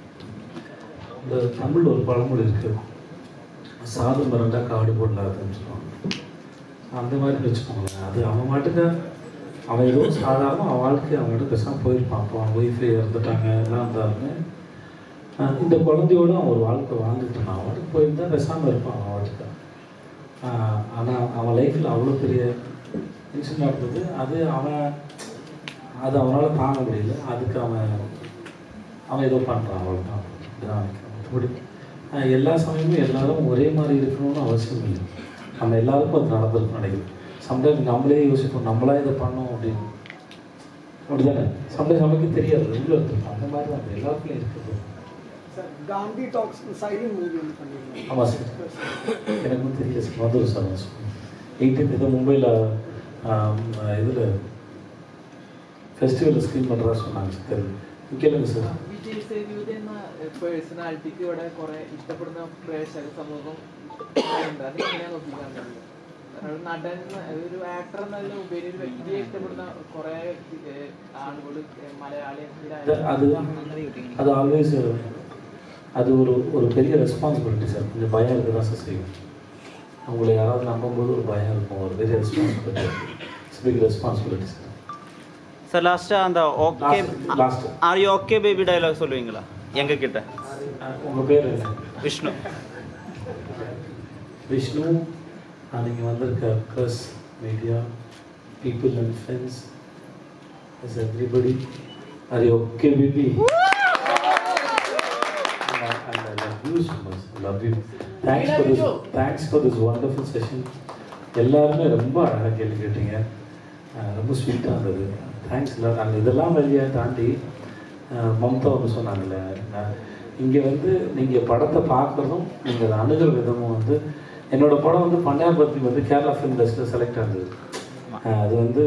இந்த தமிழில் ஒரு பழமொழி இருக்கு சாது மிரண்டா காடு போடலாதுன்னு சொல்லுவாங்க அந்த மாதிரி வச்சுக்கோங்களேன் அது அவன் மாட்டுக்கு அவன் ஏதோ சாதாரண அவன் வாழ்க்கை அவங்ககிட்ட பேசாமல் போயிருப்பான் அப்போ அவன் ஒய்ஃபை இறந்துட்டாங்க எல்லாம் இருந்தாலுமே ஆஹ் இந்த குழந்தையோட அவன் ஒரு வாழ்க்கை வாழ்ந்துட்டு இருந்தான் அவன் வாட்டுக்கு போயிருந்தா பேசாமல் இருப்பான் அவன் வாழ்க்கை ஆனால் அவன் லைஃப்பில் அவ்வளோ பெரிய இன்சிடென்ட் நடந்தது அது அவன் அது அவனால் தாங்க முடியல அதுக்கு அவன் அவன் ஏதோ பண்ணுறான் அவ்வளோதான் இதுதான் நினைக்கிறேன் மற்றபடி ஆஹ் எல்லா சமயமும் எல்லாரும் ஒரே மாதிரி இருக்கணும்னு அவசியம் இல்லை நம்ம எல்லாருக்கும் அது நடந்திருக்கும்னு நினைக்கிறேன் சம்டைம் நம்மளே யோசிப்போம் நம்மளா இதை பண்ணோம் அப்படின்னு அப்படிதானே சம்டைம் நமக்கு தெரியாது உள்ள இருக்கும் அந்த மாதிரி தான் அது எல்லாருக்குமே இருக்குது sir Gandhi talks silent movie ஒன்று பண்ணியிருந்தோம் ஆமாம் சார் எனக்கும் தெரியல சார் வந்துடும் சார் எயிட்டீன்த் இது மும்பையில் இதில் ഫെസ്റ്റിവൽ സ്ക്രീൻ பண்ணுறா சொன்னாங்க சார் தெரியும் കേளுங்க സാർ വിജയ് സേതുപതി എന്ന പേഴ്സണാലിറ്റിക്ക് ഇവിടെ കുറെ ഇഷ്ടപ്പെടുന്ന പ്രേക്ഷക സമൂഹം ഉണ്ട് അത് എങ്ങനെയാ നോക്കിക്കാണുന്നത് ഒരു നടൻ ഒരു ആക്ടർ എന്നതിന് ഉപരി ഒരു വ്യക്തിയെ ഇഷ്ടപ്പെടുന്ന കുറെ ആളുകൾ മലയാളി அது அது ஆல்வேஸ் அது ஒரு ஒரு பெரிய ரெஸ்பான்சிபிலிட்டி சார் கொஞ்சம் பயம் இருக்க தான் சார் செய்யும் அவங்களை யாராவது நம்பும்போது ஒரு பயம் இருக்கும் ஒரு பெரிய responsibility it's big responsibility sir sir லாஸ்ட்டாக அந்த okay last. Are you okay baby dialogue சொல்லுவீங்களா எங்க கிட்ட உங்கள் பேர் என்ன விஷ்ணு விஷ்ணு நீங்கள் வந்திருக்க press media people and friends is everybody are you okay baby and I love you so much. I love you. Thanks for this. Thanks for this wonderful session. எல்லாருமே ரொம்ப அழகாக கேள்வி கேட்டீங்க அஹ் ரொம்ப ஸ்வீட்டாக இருந்தது தேங்க்ஸ் இல்லை நாங்கள் இதெல்லாம் வழியை தாண்டி அஹ் மம்தா ஒன்று சொன்னாங்கல்ல நான் இங்கே வந்து நீங்கள் படத்தை பார்க்குறதும் நீங்கள் அதை அணுகிற விதமும் வந்து என்னோட படம் வந்து பன்னியாபத்தி வந்து கேரளா ஃபிலிம் ஃபெஸ்டிவல் செலக்ட் ஆனது அஹ் அது வந்து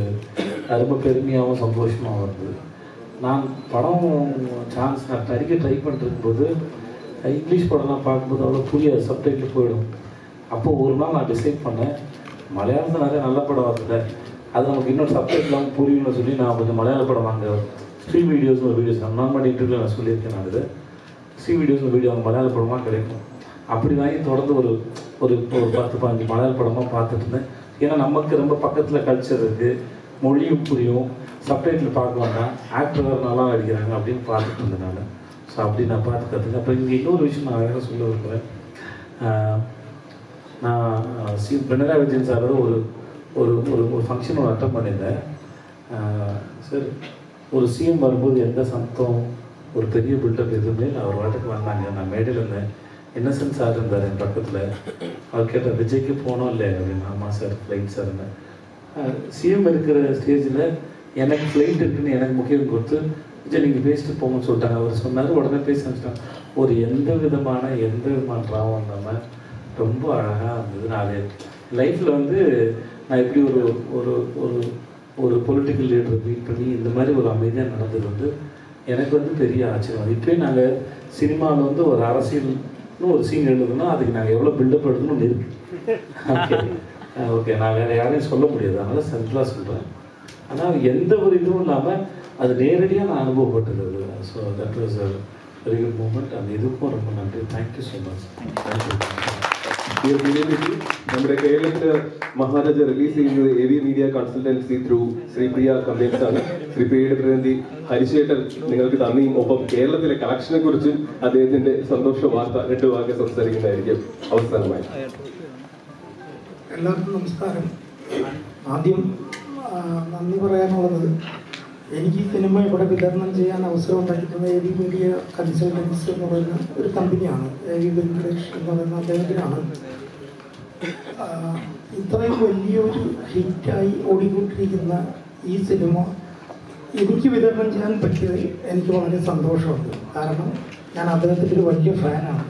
ரொம்ப பெருமையாகவும் சந்தோஷமாகவும் இருந்தது நான் படம் சான்ஸ் நான் நடிக்க ட்ரை பண்ணிருக்கும்போது இங்கிலீஷ் படம்லாம் பார்க்கும்போது அவ்வளோ புரியாது சப்டைட்டில் போயிடும் அப்போ ஒரு நாள் நான் டிசைட் பண்ணேன் மலையாளத்தில் நிறைய நல்ல படம் வருது அது நமக்கு இன்னொரு சப்டைட்டிலாம் புரியணும்னு சொல்லி நான் கொஞ்சம் மலையாள படம் வாங்க ஸ்ரீ வீடியோஸ் ஒரு வீடியோஸ் நான் பண்ணி இன்டர்வியூ நான் சொல்லியிருக்கேன் நான் இது ஸ்ரீ வீடியோஸ் ஒரு வீடியோ மலையாள படமாக கிடைக்கும் அப்படி வாங்கி தொடர்ந்து ஒரு ஒரு ஒரு பத்து பதினஞ்சு மலையாள படமாக பார்த்துட்டு இருந்தேன் ஏன்னா நமக்கு ரொம்ப பக்கத்தில் கல்ச்சர் இருக்குது மொழியும் புரியும் சப்டைட்டில் பார்க்க வேண்டாம் ஆக்டர் வேறு நல்லா நடிக்கிறாங்க அப்படின்னு பார்த்துட்டு இருந்தேன் நான் ஸோ அப்படி நான் பார்த்து கற்றுக்க அப்புறம் இங்கே இன்னொரு விஷயம் நான் அழகாக சொல்ல விரும்புகிறேன் ஆஹ் நான் சி பினராயி விஜயன் சாரோட ஒரு ஒரு ஒரு ஒரு ஃபங்க்ஷன் ஒன்று அட்டன் பண்ணியிருந்தேன் ஆஹ் சார் ஒரு சிஎம் வரும்போது எந்த சத்தம் ஒரு பெரிய பில்டப் எதுவுமே இல்லை அவர் வாட்டுக்கு வந்தாங்க நான் மேடையில் இருந்தேன் இன்னசென்ட் சார் இருந்தார் என் பக்கத்தில் அவர் கேட்டார் விஜய்க்கு போனோம் இல்லை அப்படின்னு ஆமாம் சார் ஃப்ளைட் சார்னு சிஎம் இருக்கிற ஸ்டேஜில் எனக்கு ஃப்ளைட் இருக்குன்னு எனக்கு முக்கியம் கொடுத்து விஜய் நீங்கள் பேசிட்டு போங்கன்னு சொல்லிட்டாங்க அவர் சொன்னார் உடனே பேச ஆரம்பிச்சிட்டாங்க ஒரு எந்த விதமான எந்த விதமான ட்ராவும் இல்லாமல் ரொம்ப அழகாக இருந்தது நான் அது லைஃப்பில் வந்து நான் எப்படி ஒரு ஒரு ஒரு ஒரு பொலிட்டிக்கல் லீடரை மீட் பண்ணி இந்த மாதிரி ஒரு அமைதியாக நடந்தது வந்து எனக்கு வந்து பெரிய ஆச்சரியம் இப்போயே நாங்கள் சினிமாவில் வந்து ஒரு அரசியல்னு ஒரு சீன் எழுதணும்னா அதுக்கு நாங்கள் எவ்வளோ பில்டப் எடுக்கணும்னு இருக்கு ஓகே ஓகே நான் வேறு யாரையும் சொல்ல முடியாது அதனால் சென்ட்ரலாக சொல்கிறேன் ஆனால் எந்த ஒரு இதுவும் இல்லாமல் அது நேரடியாக நான் அனுபவப்பட்டது அது so that was a very good moment அந்த இதுக்கும் ரொம்ப நன்றி தேங்க்யூ ஸோ മച്ച് ഈ ഒരു community നമ്മുടെ കേരളത്തില് മഹാരാജ റിലീസ് ചെയ്യുന്നത് A V media consultancy through Sree Priya combines ആണ് ശ്രീ പ്രിയയുടെ പ്രതിനിധി ഹരിശേട്ടൻ നിങ്ങൾക്ക് നന്ദിയും ഒപ്പം കേരളത്തിലെ കളക്ഷനെ കുറിച്ചും അദ്ദേഹത്തിന്റെ സന്തോഷ വാർത്ത രണ്ട് വാക്ക് സംസാരിക്കുന്നതായിരിക്കും അവസാനമായി എല്ലാവർക്കും നമസ്കാരം ആദ്യം ആ, നന്ദി പറയാനുള്ളത് എനിക്ക് ഈ സിനിമ ഇവിടെ വിതരണം ചെയ്യാൻ അവസരം ഉണ്ടാക്കിയിട്ടുള്ള എ വി മീഡിയ കൺസൾട്ടൻസ് എന്ന് പറയുന്ന ഒരു കമ്പനിയാണ് എ വി വെങ്കടേഷ് എന്ന് പറയുന്ന അദ്ദേഹത്തിനാണ് ആ, ഇത്രയും വലിയൊരു ഹിറ്റായി ഓടിക്കൊണ്ടിരിക്കുന്ന ഈ സിനിമ എനിക്ക് വിതരണം ചെയ്യാൻ പറ്റിയതിൽ എനിക്ക് വളരെ സന്തോഷമുണ്ട് കാരണം ഞാൻ അദ്ദേഹത്തിൻ്റെ ഒരു വലിയ ഫാനാണ്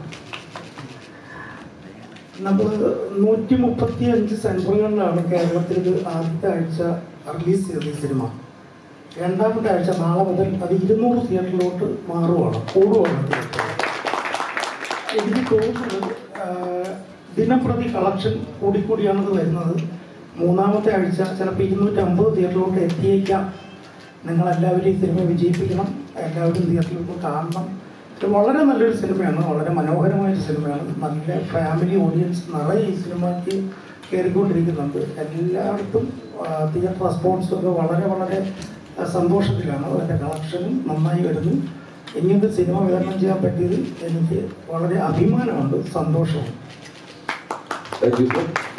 നമ്മൾ നൂറ്റി മുപ്പത്തി അഞ്ച് സെൻറ്ററുകളിലാണ് കേരളത്തിൽ ഇത് ആദ്യത്തെ ആഴ്ച റിലീസ് ചെയ്തത് ഈ സിനിമ രണ്ടാമത്തെ ആഴ്ച നാളെ മുതൽ അത് ഇരുന്നൂറ് തിയേറ്ററിലോട്ട് മാറുവാണ് കൂടുവാണ് തിയേറ്റർ എനിക്ക് തോന്നുന്നത് ആ, ദിനപ്രതി കളക്ഷൻ കൂടിക്കൂടിയാണത് വരുന്നത് മൂന്നാമത്തെ ആഴ്ച ചിലപ്പോൾ ഇരുന്നൂറ്റമ്പത് തിയേറ്ററിലോട്ട് എത്തിയേക്കാം നിങ്ങളെല്ലാവരും ഈ സിനിമ വിജയിപ്പിക്കണം എല്ലാവരും തിയേറ്ററിൽ പോയി കാണണം ഇത് വളരെ നല്ലൊരു സിനിമയാണ് വളരെ മനോഹരമായ ഒരു സിനിമയാണ് നല്ല ഫാമിലി ഓഡിയൻസ് നിറയെ ഈ സിനിമയ്ക്ക് കയറിക്കൊണ്ടിരിക്കുന്നുണ്ട് എല്ലായിടത്തും തിയേറ്റർ റെസ്പോൺസും ഒക്കെ വളരെ വളരെ ആ, സന്തോഷത്തിലാണ് അതിൻ്റെ കളക്ഷനും നന്നായി വരുന്നു ഇങ്ങനത്തെ സിനിമ വിതരണം ചെയ്യാൻ പറ്റിയത് എനിക്ക് വളരെ അഭിമാനമുണ്ട് സന്തോഷമുണ്ട് Thank you, sir.